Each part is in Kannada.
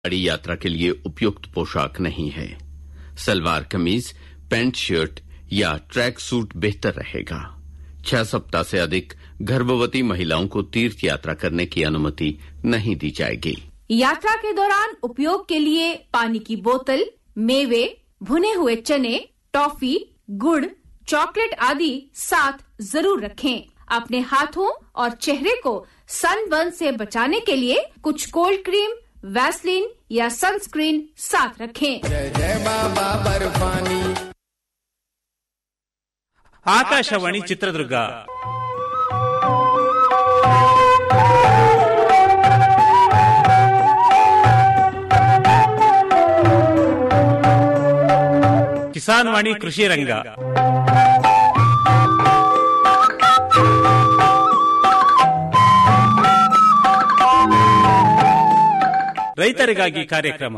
गाड़ी यात्रा के लिए उपयुक्त पोशाक नहीं है सलवार कमीज पैंट शर्ट या ट्रैक सूट बेहतर रहेगा छह सप्ताह से अधिक गर्भवती महिलाओं को तीर्थ यात्रा करने की अनुमति नहीं दी जाएगी यात्रा के दौरान उपयोग के लिए पानी की बोतल मेवे भुने हुए चने टॉफी गुड़ चॉकलेट आदि साथ जरूर रखें अपने हाथों और चेहरे को सनबर्न से बचाने के लिए कुछ कोल्ड क्रीम वैसलीन या सनस्क्रीन साथ रखें जय जय बाबा बर्फानी ಆಕಾಶವಾಣಿ ಚಿತ್ರದುರ್ಗ ಕಿಸಾನ್ ವಾಣಿ ಕೃಷಿ ರಂಗ ರೈತರಿಗಾಗಿ ಕಾರ್ಯಕ್ರಮ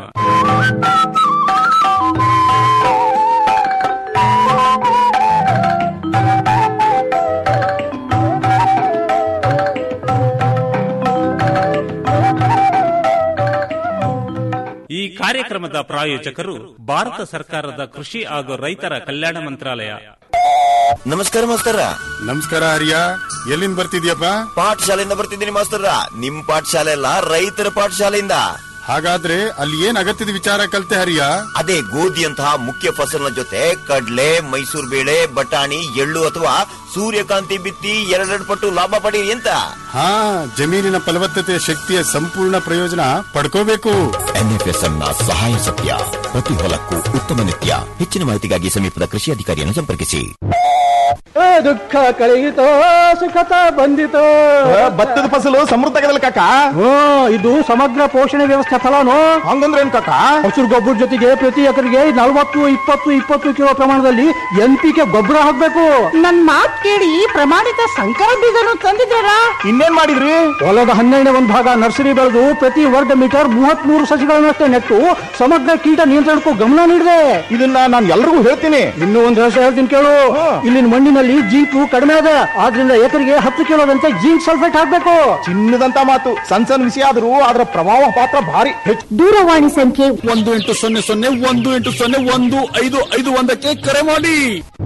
ಈ ಕಾರ್ಯಕ್ರಮದ ಪ್ರಾಯೋಜಕರು ಭಾರತ ಸರ್ಕಾರದ ಕೃಷಿ ಹಾಗೂ ರೈತರ ಕಲ್ಯಾಣ ಮಂತ್ರಾಲಯ ನಮಸ್ಕಾರ ಮಾಸ್ತರ ನಮಸ್ಕಾರ ಹರಿಯ ಎಲ್ಲಿಂದ ಬರ್ತಿದ್ಯಪ್ಪ ಪಾಠಶಾಲೆಯಿಂದ ಬರ್ತಿದ್ದೀನಿ ಮಾಸ್ತರ ನಿಮ್ ಪಾಠಶಾಲೆ ಅಲ್ಲ ರೈತರ ಪಾಠಶಾಲೆಯಿಂದ ಹಾಗಾದ್ರೆ ಅಲ್ಲಿ ಏನ್ ಅಗತ್ಯದ ವಿಚಾರ ಕಲ್ತೆ ಹರಿಯ ಅದೇ ಗೋಧಿಯಂತಹ ಮುಖ್ಯ ಫಸಲಿನ ಜೊತೆ ಕಡ್ಲೆ ಮೈಸೂರು ಬೇಳೆ ಬಟಾಣಿ ಎಳ್ಳು ಅಥವಾ ಸೂರ್ಯಕಾಂತಿ ಬಿತ್ತಿ ಎರಡೆರಡು ಪಟ್ಟು ಲಾಭ ಪಡೀರಿ ಅಂತ ಹಾ ಜಮೀನಿನ ಫಲವತ್ತತೆಯ ಶಕ್ತಿಯ ಸಂಪೂರ್ಣ ಪ್ರಯೋಜನ ಪಡ್ಕೋಬೇಕು ಎನ್ಎಫ್ಎಸ್ಎಂ ನ ಸಹಾಯ ಸತ್ಯ ಪ್ರತಿ ಹೊಲಕ್ಕೂ ಉತ್ತಮ ನಿತ್ಯ ಹೆಚ್ಚಿನ ಮಾಹಿತಿಗಾಗಿ ಸಮೀಪದ ಕೃಷಿ ಅಧಿಕಾರಿಯನ್ನು ಸಂಪರ್ಕಿಸಿ ಏ, ದುಃಖ ಕಳೆಯಿತೋ ಸುಖತ ಬಂದಿತೋ ಭತ್ತದ ಫಸಲು ಸಮೃದ್ಧಗದಲ್ಲ ಕಾಕ ಹ್ಞೂ ಇದು ಸಮಗ್ರ ಪೋಷಣೆ ವ್ಯವಸ್ಥೆ ಫಲನು ಹಂಗಂದ್ರೆ ಏನ್ ಕಾಕ ಹಸಿರು ಗೊಬ್ಬರ ಜೊತೆಗೆ ಪ್ರತಿ ಎಕರೆಗೆ ನಲವತ್ತು ಇಪ್ಪತ್ತು ಇಪ್ಪತ್ತು ಕಿಲೋ ಪ್ರಮಾಣದಲ್ಲಿ ಎನ್ ಪಿ ಕೆ ಗೊಬ್ಬರ ಹಾಕ್ಬೇಕು ನನ್ ಮಾತ್ ಕೇಳಿ ಪ್ರಮಾಣಿತ ಸಂಕರ ಬೀಜನು ತಂದಿದ್ದೀರಾ ಇನ್ನೇನ್ ಮಾಡಿದ್ರಿ ಹೊಲದ ಹನ್ನೆರಡನೇ ಒಂದು ಭಾಗ ನರ್ಸರಿ ಬೆಳೆದು ಪ್ರತಿ ವರ್ಗ ಮೀಟರ್ ಮೂವತ್ತ್ ಮೂರು ಸಸಿಗಳನ್ನಷ್ಟೇ ನೆಟ್ಟು ಸಮಗ್ರ ಕೀಟ ನಿಯಂತ್ರಣಕ್ಕೂ ಗಮನ ನೀಡಿದೆ ಇದನ್ನ ನಾನು ಎಲ್ರಿಗೂ ಹೇಳ್ತೀನಿ ಇನ್ನೂ ಒಂದು ರಹಸ್ಯ ಹೇಳ್ತೀನಿ ಕೇಳು ಇಲ್ಲಿನ ಮಣ್ಣಿನಲ್ಲಿ ಜಿಂಕು ಕಡಿಮೆ ಇದೆ ಆದ್ರಿಂದ ಎಕರೆಗೆ ಹತ್ತು ಕಿಲೋದಂತೆ ಜಿಂಕ್ ಸಲ್ಫೇಟ್ ಹಾಕ್ಬೇಕು ಚಿನ್ನದಂತ ಮಾತು ಸಣ್ಣ ಸಣ್ಣ ವಿಷಯ ಆದ್ರೂ ಅದರ ಪ್ರಭಾವ ಪಾತ್ರ ಭಾರಿ ಹೆಚ್ಚು ದೂರವಾಣಿ ಸಂಖ್ಯೆ ಒಂದು ಎಂಟು ಸೊನ್ನೆ ಸೊನ್ನೆ ಒಂದು ಎಂಟು ಸೊನ್ನೆ ಒಂದು ಐದು ಐದು ಒಂದಕ್ಕೆ ಕರೆ ಮಾಡಿ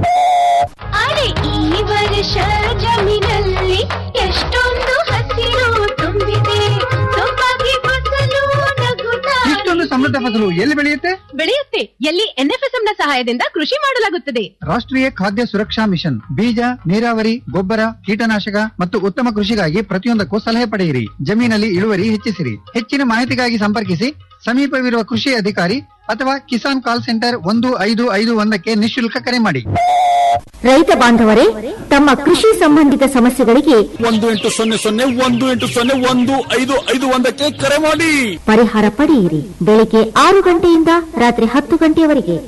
ಅರೆ ಈ ವರ್ಷ ಜಮೀನಲ್ಲಿ ಎಷ್ಟೊಂದು ಹಸಿರು ತುಂಬಿದೆ ಸೊಬಗೆ ಫಸಲು ನಗುತ್ತಾ ಇಷ್ಟೊಂದು ಸಮೃದ್ಧ ಫಸಲು ಎಲ್ಲಿ ಬೆಳೆಯುತ್ತೆ ಬೆಳೆಯುತ್ತೆ ಎಲ್ಲಿ ಎನ್ಎಫ್ಎಸ್ಎಂ ನ ಸಹಾಯದಿಂದ ಕೃಷಿ ಮಾಡಲಾಗುತ್ತದೆ ರಾಷ್ಟ್ರೀಯ ಖಾದ್ಯ ಸುರಕ್ಷಾ ಮಿಷನ್ ಬೀಜ ನೀರಾವರಿ ಗೊಬ್ಬರ ಕೀಟನಾಶಕ ಮತ್ತು ಉತ್ತಮ ಕೃಷಿಗಾಗಿ ಪ್ರತಿಯೊಂದಕ್ಕೂ ಸಲಹೆ ಪಡೆಯಿರಿ ಜಮೀನಲ್ಲಿ ಇಳುವರಿ ಹೆಚ್ಚಿಸಿರಿ ಹೆಚ್ಚಿನ ಮಾಹಿತಿಗಾಗಿ ಸಂಪರ್ಕಿಸಿ ಸಮೀಪವಿರುವ ಕೃಷಿ ಅಧಿಕಾರಿ ಅಥವಾ ಕಿಸಾನ್ ಕಾಲ್ ಸೆಂಟರ್ ಒಂದು ಐದು ಐದು ಒಂದಕ್ಕೆ ನಿಶುಲ್ಕ ಕರೆ ಮಾಡಿ ರೈತ ಬಾಂಧವರೇ ತಮ್ಮ ಕೃಷಿ ಸಂಬಂಧಿತ ಸಮಸ್ಯೆಗಳಿಗೆ ಒಂದು ಎಂಟು ಸೊನ್ನೆ ಸೊನ್ನೆ ಒಂದು ಎಂಟು ಸೊನ್ನೆ ಒಂದು ಐದು ಐದು ಒಂದಕ್ಕೆ ಕರೆ ಮಾಡಿ ಪರಿಹಾರ ಪಡೆಯಿರಿ ಬೆಳಿಗ್ಗೆ ಆರು ಗಂಟೆಯಿಂದ ರಾತ್ರಿ ಹತ್ತು ಗಂಟೆಯವರೆಗೆ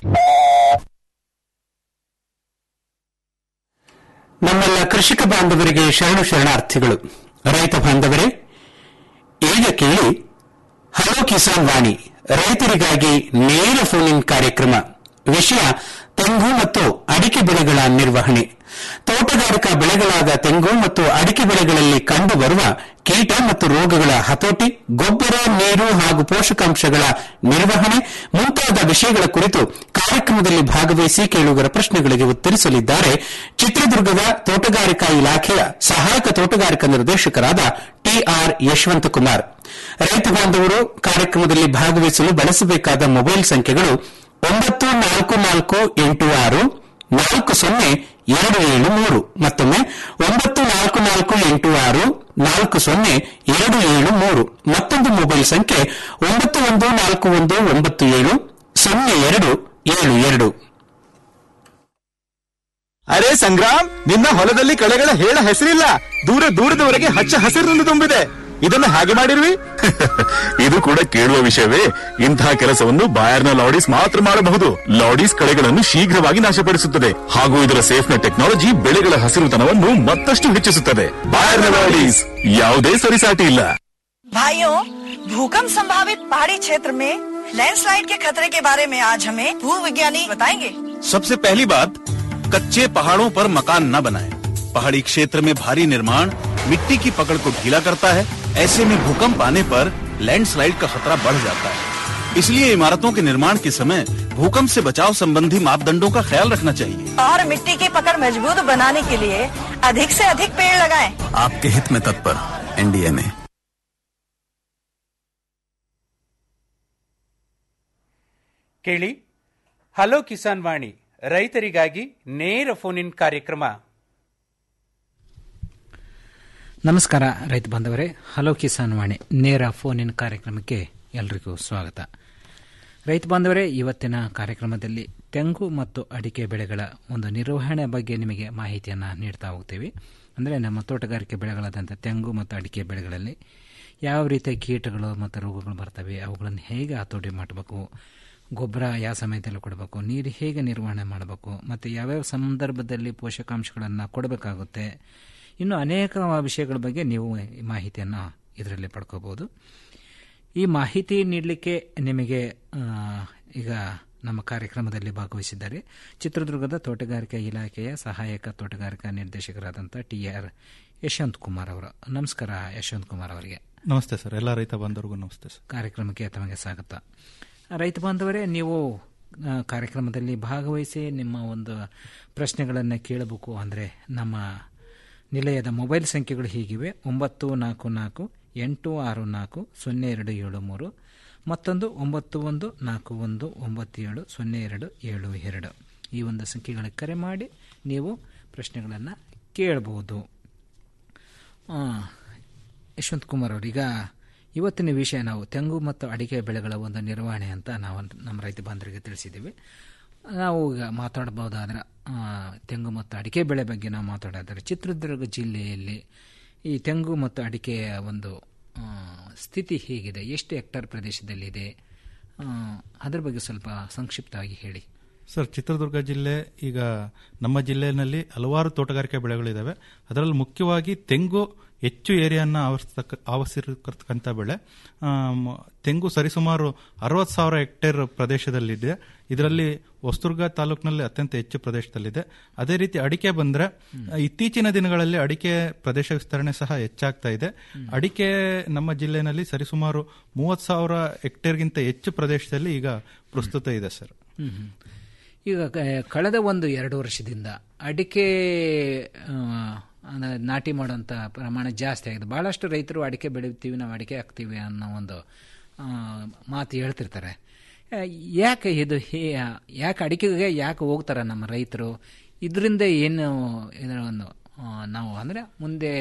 ನಮ್ಮೆಲ್ಲ ಕೃಷಿಕ ಬಾಂಧವರಿಗೆ ಶರಣು ಶರಣಾರ್ಥಿಗಳು ರೈತ ಬಾಂಧವರೇ ಈಗ ಕೇಳಿ ಹಲೋ ಕಿಸಾನ್ ವಾಣಿ ರೈತರಿಗಾಗಿ ನೇರ ಫೋನ್ ಕಾರ್ಯಕ್ರಮ ವಿಷಯ ತೆಂಗು ಮತ್ತು ಅಡಿಕೆ ಬೆಳೆಗಳ ನಿರ್ವಹಣೆ ತೋಟಗಾರಿಕಾ ಬೆಳೆಗಳಾದ ತೆಂಗು ಮತ್ತು ಅಡಿಕೆ ಬೆಳೆಗಳಲ್ಲಿ ಕಂಡುಬರುವ ಕೀಟ ಮತ್ತು ರೋಗಗಳ ಹತೋಟಿ ಗೊಬ್ಬರ ನೀರು ಹಾಗೂ ಪೋಷಕಾಂಶಗಳ ನಿರ್ವಹಣೆ ಮುಂತಾದ ವಿಷಯಗಳ ಕುರಿತು ಕಾರ್ಯಕ್ರಮದಲ್ಲಿ ಭಾಗವಹಿಸಿ ಕೇಳುಗರ ಪ್ರಶ್ನೆಗಳಿಗೆ ಉತ್ತರಿಸಲಿದ್ದಾರೆ ಚಿತ್ರದುರ್ಗದ ತೋಟಗಾರಿಕಾ ಇಲಾಖೆಯ ಸಹಾಯಕ ತೋಟಗಾರಿಕಾ ನಿರ್ದೇಶಕರಾದ ಟಿಆರ್ ಯಶವಂತಕುಮಾರ್ ರೈತ ಬಾಂಧವರು ಕಾರ್ಯಕ್ರಮದಲ್ಲಿ ಭಾಗವಹಿಸಲು ಬಳಸಬೇಕಾದ ಮೊಬೈಲ್ ಸಂಖ್ಯೆಗಳು ಒಂಬತ್ತು ನಾಲ್ಕು ನಾಲ್ಕು ಎಂಟು ಆರು ನಾಲ್ಕು ಸೊನ್ನೆ ಎರಡು ಏಳು ಮೂರು ಮತ್ತೊಮ್ಮೆ ಒಂಬತ್ತು ನಾಲ್ಕು ನಾಲ್ಕು ಎಂಟು ಆರು ನಾಲ್ಕು ಸೊನ್ನೆ ಎರಡು ಏಳು ಮೂರು ಮತ್ತೊಂದು ಮೊಬೈಲ್ ಸಂಖ್ಯೆ ಒಂಬತ್ತು ಒಂದು ನಾಲ್ಕು ಒಂದು ಒಂಬತ್ತು ಏಳು ಸೊನ್ನೆ ಎರಡು ಏಳು ಎರಡು ಅರೆ ಸಂಗ್ರಾಮ್ ನಿನ್ನ ಹೊಲದಲ್ಲಿ ಕಳೆಗಳ ಹೇಳ ಹೆಸರಿಲ್ಲ ದೂರ ದೂರದವರೆಗೆ ಹಚ್ಚ ಹಸಿರಿನಿಂದ ತುಂಬಿದೆ ಇದನ್ನ ಹಾಗೆ ಮಾಡಿರ್ವಿ ಇದು ಕೂಡ ಕೇಳುವ ವಿಷಯವೇ ಇಂತಹ ಕೆಲಸವನ್ನು ಬಾಯರ್ನ ಲಾಡೀಸ್ ಮಾತ್ರ ಮಾಡಬಹುದು ಲಾಡೀಸ್ ಕಳೆಗಳನ್ನು ಶೀಘ್ರವಾಗಿ ನಾಶಪಡಿಸುತ್ತದೆ ಹಾಗೂ ಇದರ ಸೇಫ್ನ ಟೆಕ್ನಾಲಜಿ ಬೆಳೆಗಳ ಹಸಿರುತನವನ್ನು ಮತ್ತಷ್ಟು ಹೆಚ್ಚಿಸುತ್ತದೆ ಬಾಯರ್ನ ಲಾಡೀಸ್ ಯಾವುದೇ ಸರಿಸಾಟಿ ಇಲ್ಲ भाइयों भूकंप संभावित पहाड़ी क्षेत्र में लैंडस्लाइड के खतरे के बारे में आज हमें भू विज्ञानी बताएंगे सबसे पहली बात कच्चे पहाड़ों पर मकान न बनाएं। पहाड़ी क्षेत्र में भारी निर्माण मिट्टी की पकड़ को ढीला करता है ऐसे में भूकंप आने पर लैंडस्लाइड का खतरा बढ़ जाता है इसलिए इमारतों के निर्माण के समय भूकंप से बचाव संबंधी मापदंडों का ख्याल रखना चाहिए और मिट्टी की पकड़ मजबूत बनाने के लिए अधिक से अधिक पेड़ लगाएं। आपके हित में तत्पर एनडीएमए ಕೇಳಿ ಹಲೋ ಕಿಸಾನ್ ವಾಣಿ ರೈತರಿಗಾಗಿ ನೇರ ಫೋನ್ ಇನ್ ಕಾರ್ಯಕ್ರಮ ನಮಸ್ಕಾರ ರೈತ ಬಾಂಧವರೇ ಹಲೋ ಕಿಸಾನ್ ವಾಣಿ ನೇರ ಫೋನ್ ಇನ್ ಕಾರ್ಯಕ್ರಮಕ್ಕೆ ಎಲ್ರಿಗೂ ಸ್ವಾಗತ ರೈತ ಬಾಂಧವರೇ ಇವತ್ತಿನ ಕಾರ್ಯಕ್ರಮದಲ್ಲಿ ತೆಂಗು ಮತ್ತು ಅಡಿಕೆ ಬೆಳೆಗಳ ಒಂದು ನಿರ್ವಹಣೆ ಬಗ್ಗೆ ನಿಮಗೆ ಮಾಹಿತಿಯನ್ನು ನೀಡ್ತಾ ಹೋಗ್ತೀವಿ ಅಂದರೆ ನಮ್ಮ ತೋಟಗಾರಿಕೆ ಬೆಳೆಗಳಾದಂಥ ತೆಂಗು ಮತ್ತು ಅಡಿಕೆ ಬೆಳೆಗಳಲ್ಲಿ ಯಾವ ರೀತಿಯ ಕೀಟಗಳು ಮತ್ತು ರೋಗಗಳು ಬರ್ತವೆ ಅವುಗಳನ್ನು ಹೇಗೆ ಹತೋಟಿ ಮಾಡಬೇಕು ಗೊಬ್ಬರ ಯಾವ ಸಮಯದಲ್ಲಿ ಕೊಡಬೇಕು ನೀರು ಹೇಗೆ ನಿರ್ವಹಣೆ ಮಾಡಬೇಕು ಮತ್ತು ಯಾವ್ಯಾವ ಸಂದರ್ಭದಲ್ಲಿ ಪೋಷಕಾಂಶಗಳನ್ನು ಕೊಡಬೇಕಾಗುತ್ತೆ ಇನ್ನು ಅನೇಕ ವಿಷಯಗಳ ಬಗ್ಗೆ ನೀವು ಈ ಮಾಹಿತಿಯನ್ನು ಇದರಲ್ಲಿ ಪಡ್ಕೋಬಹುದು ಈ ಮಾಹಿತಿ ನೀಡಲಿಕ್ಕೆ ನಿಮಗೆ ಆ, ಈಗ ನಮ್ಮ ಕಾರ್ಯಕ್ರಮದಲ್ಲಿ ಭಾಗವಹಿಸಿದ್ದಾರೆ ಚಿತ್ರದುರ್ಗದ ತೋಟಗಾರಿಕಾ ಇಲಾಖೆಯ ಸಹಾಯಕ ತೋಟಗಾರಿಕಾ ನಿರ್ದೇಶಕರಾದಂಥ ಟಿ ಆರ್ ಯಶವಂತ್ ಕುಮಾರ್ ಅವರು ನಮಸ್ಕಾರ ಯಶವಂತ್ ಕುಮಾರ್ ಅವರಿಗೆ ನಮಸ್ತೆ ಸರ್ ಎಲ್ಲ ರೈತ ಬಾಂಧವರಿಗೂ ನಮಸ್ತೆ ಸರ್ ಕಾರ್ಯಕ್ರಮಕ್ಕೆ ತಮಗೆ ಸ್ವಾಗತ ರೈತ ಬಾಂಧವರೇ ನೀವು ಆ, ಕಾರ್ಯಕ್ರಮದಲ್ಲಿ ಭಾಗವಹಿಸಿ ನಿಮ್ಮ ಒಂದು ಪ್ರಶ್ನೆಗಳನ್ನು ಕೇಳಬೇಕು ಅಂದರೆ ನಮ್ಮ ನಿಲಯದ ಮೊಬೈಲ್ ಸಂಖ್ಯೆಗಳು ಹೀಗಿವೆ ಒಂಬತ್ತು ನಾಲ್ಕು ನಾಲ್ಕು ಎಂಟು ಆರು ನಾಲ್ಕು ಸೊನ್ನೆ ಎರಡು ಏಳು ಮೂರು ಮತ್ತೊಂದು ಒಂಬತ್ತು ಒಂದು ನಾಲ್ಕು ಒಂದು ಒಂಬತ್ತು ಏಳು ಸೊನ್ನೆ ಎರಡು ಏಳು ಎರಡು ಈ ಒಂದು ಸಂಖ್ಯೆಗಳಿಗೆ ಕರೆ ಮಾಡಿ ನೀವು ಪ್ರಶ್ನೆಗಳನ್ನು ಕೇಳಬಹುದು ಆ, ಯಶವಂತ್ ಕುಮಾರ್ ಅವರು ಈಗ ಇವತ್ತಿನ ವಿಷಯ ನಾವು ತೆಂಗು ಮತ್ತು ಅಡಿಕೆ ಬೆಳೆಗಳ ಒಂದು ನಿರ್ವಹಣೆ ಅಂತ ನಾವು ನಮ್ಮ ರೈತ ಬಾಂಧವರಿಗೆ ತಿಳಿಸಿದ್ದೀವಿ ನಾವು ಈಗ ಮಾತಾಡಬಹುದಾದ್ರೆ ಆ, ತೆಂಗು ಮತ್ತು ಅಡಿಕೆ ಬೆಳೆ ಬಗ್ಗೆ ನಾವು ಮಾತಾಡೋದಾದ್ರೆ ಚಿತ್ರದುರ್ಗ ಜಿಲ್ಲೆಯಲ್ಲಿ ಈ ತೆಂಗು ಮತ್ತು ಅಡಿಕೆಯ ಒಂದು ಆ, ಸ್ಥಿತಿ ಹೇಗಿದೆ ಎಷ್ಟು ಹೆಕ್ಟರ್ ಪ್ರದೇಶದಲ್ಲಿದೆ ಆ, ಅದ್ರ ಬಗ್ಗೆ ಸ್ವಲ್ಪ ಸಂಕ್ಷಿಪ್ತವಾಗಿ ಹೇಳಿ ಸರ್ ಚಿತ್ರದುರ್ಗ ಜಿಲ್ಲೆ ಈಗ ನಮ್ಮ ಜಿಲ್ಲೆಯಲ್ಲಿ ಹಲವಾರು ತೋಟಗಾರಿಕೆ ಬೆಳೆಗಳಿದ್ದಾವೆ ಅದರಲ್ಲಿ ಮುಖ್ಯವಾಗಿ ತೆಂಗು ಹೆಚ್ಚು ಏರಿಯಾನ ಆವರಿಸ್ತಕ್ಕ ಆವರಿಸಿರ್ತಕ್ಕಂಥ ಬೆಳೆ ಆಮ್, ತೆಂಗು ಸರಿಸುಮಾರು ಅರವತ್ತು ಸಾವಿರ ಹೆಕ್ಟೇರ್ ಪ್ರದೇಶದಲ್ಲಿದೆ ಇದರಲ್ಲಿ ಹೊಸದುರ್ಗ ತಾಲೂಕಿನಲ್ಲಿ ಅತ್ಯಂತ ಹೆಚ್ಚು ಪ್ರದೇಶದಲ್ಲಿದೆ ಅದೇ ರೀತಿ ಅಡಿಕೆ ಬಂದ್ರೆ ಇತ್ತೀಚಿನ ದಿನಗಳಲ್ಲಿ ಅಡಿಕೆ ಪ್ರದೇಶ ವಿಸ್ತರಣೆ ಸಹ ಹೆಚ್ಚಾಗ್ತಾ ಇದೆ ಅಡಿಕೆ ನಮ್ಮ ಜಿಲ್ಲೆಯಲ್ಲಿ ಸರಿಸುಮಾರು ಮೂವತ್ತು ಸಾವಿರ ಹೆಕ್ಟೇರ್ಗಿಂತ ಹೆಚ್ಚು ಪ್ರದೇಶದಲ್ಲಿ ಈಗ ಪ್ರಸ್ತುತ ಇದೆ ಸರ್ ಹ್ಮ್ ಹ್ಮ್. ಈಗ ಕ- ಕಳೆದ ಒಂದು ಎರಡು ವರ್ಷದಿಂದ ಅಡಿಕೆ ಆ, ಅಂದ್ರೆ ನಾಟಿ ಮಾಡುವಂಥ ಪ್ರಮಾಣ ಜಾಸ್ತಿ ಆಗಿದೆ ಬಹಳಷ್ಟು ರೈತರು ಅಡಿಕೆ ಬೆಳಿತೀವಿ ನಾವು ಅಡಿಕೆ ಹಾಕ್ತೀವಿ ಅನ್ನೋ ಒಂದು ಆ, ಮಾತು ಹೇಳ್ತಿರ್ತಾರೆ ಆ, ಯಾಕೆ ಇದು ಹೇ ಯಾಕೆ ಅಡಿಕೆಗೆ ಯಾಕೆ ಹೋಗ್ತಾರೆ ನಮ್ಮ ರೈತರು ಇದರಿಂದ ಏನು ಇದರ ಒಂದು ಆ, ನಾವು ಅಂದರೆ ಮುಂದೆ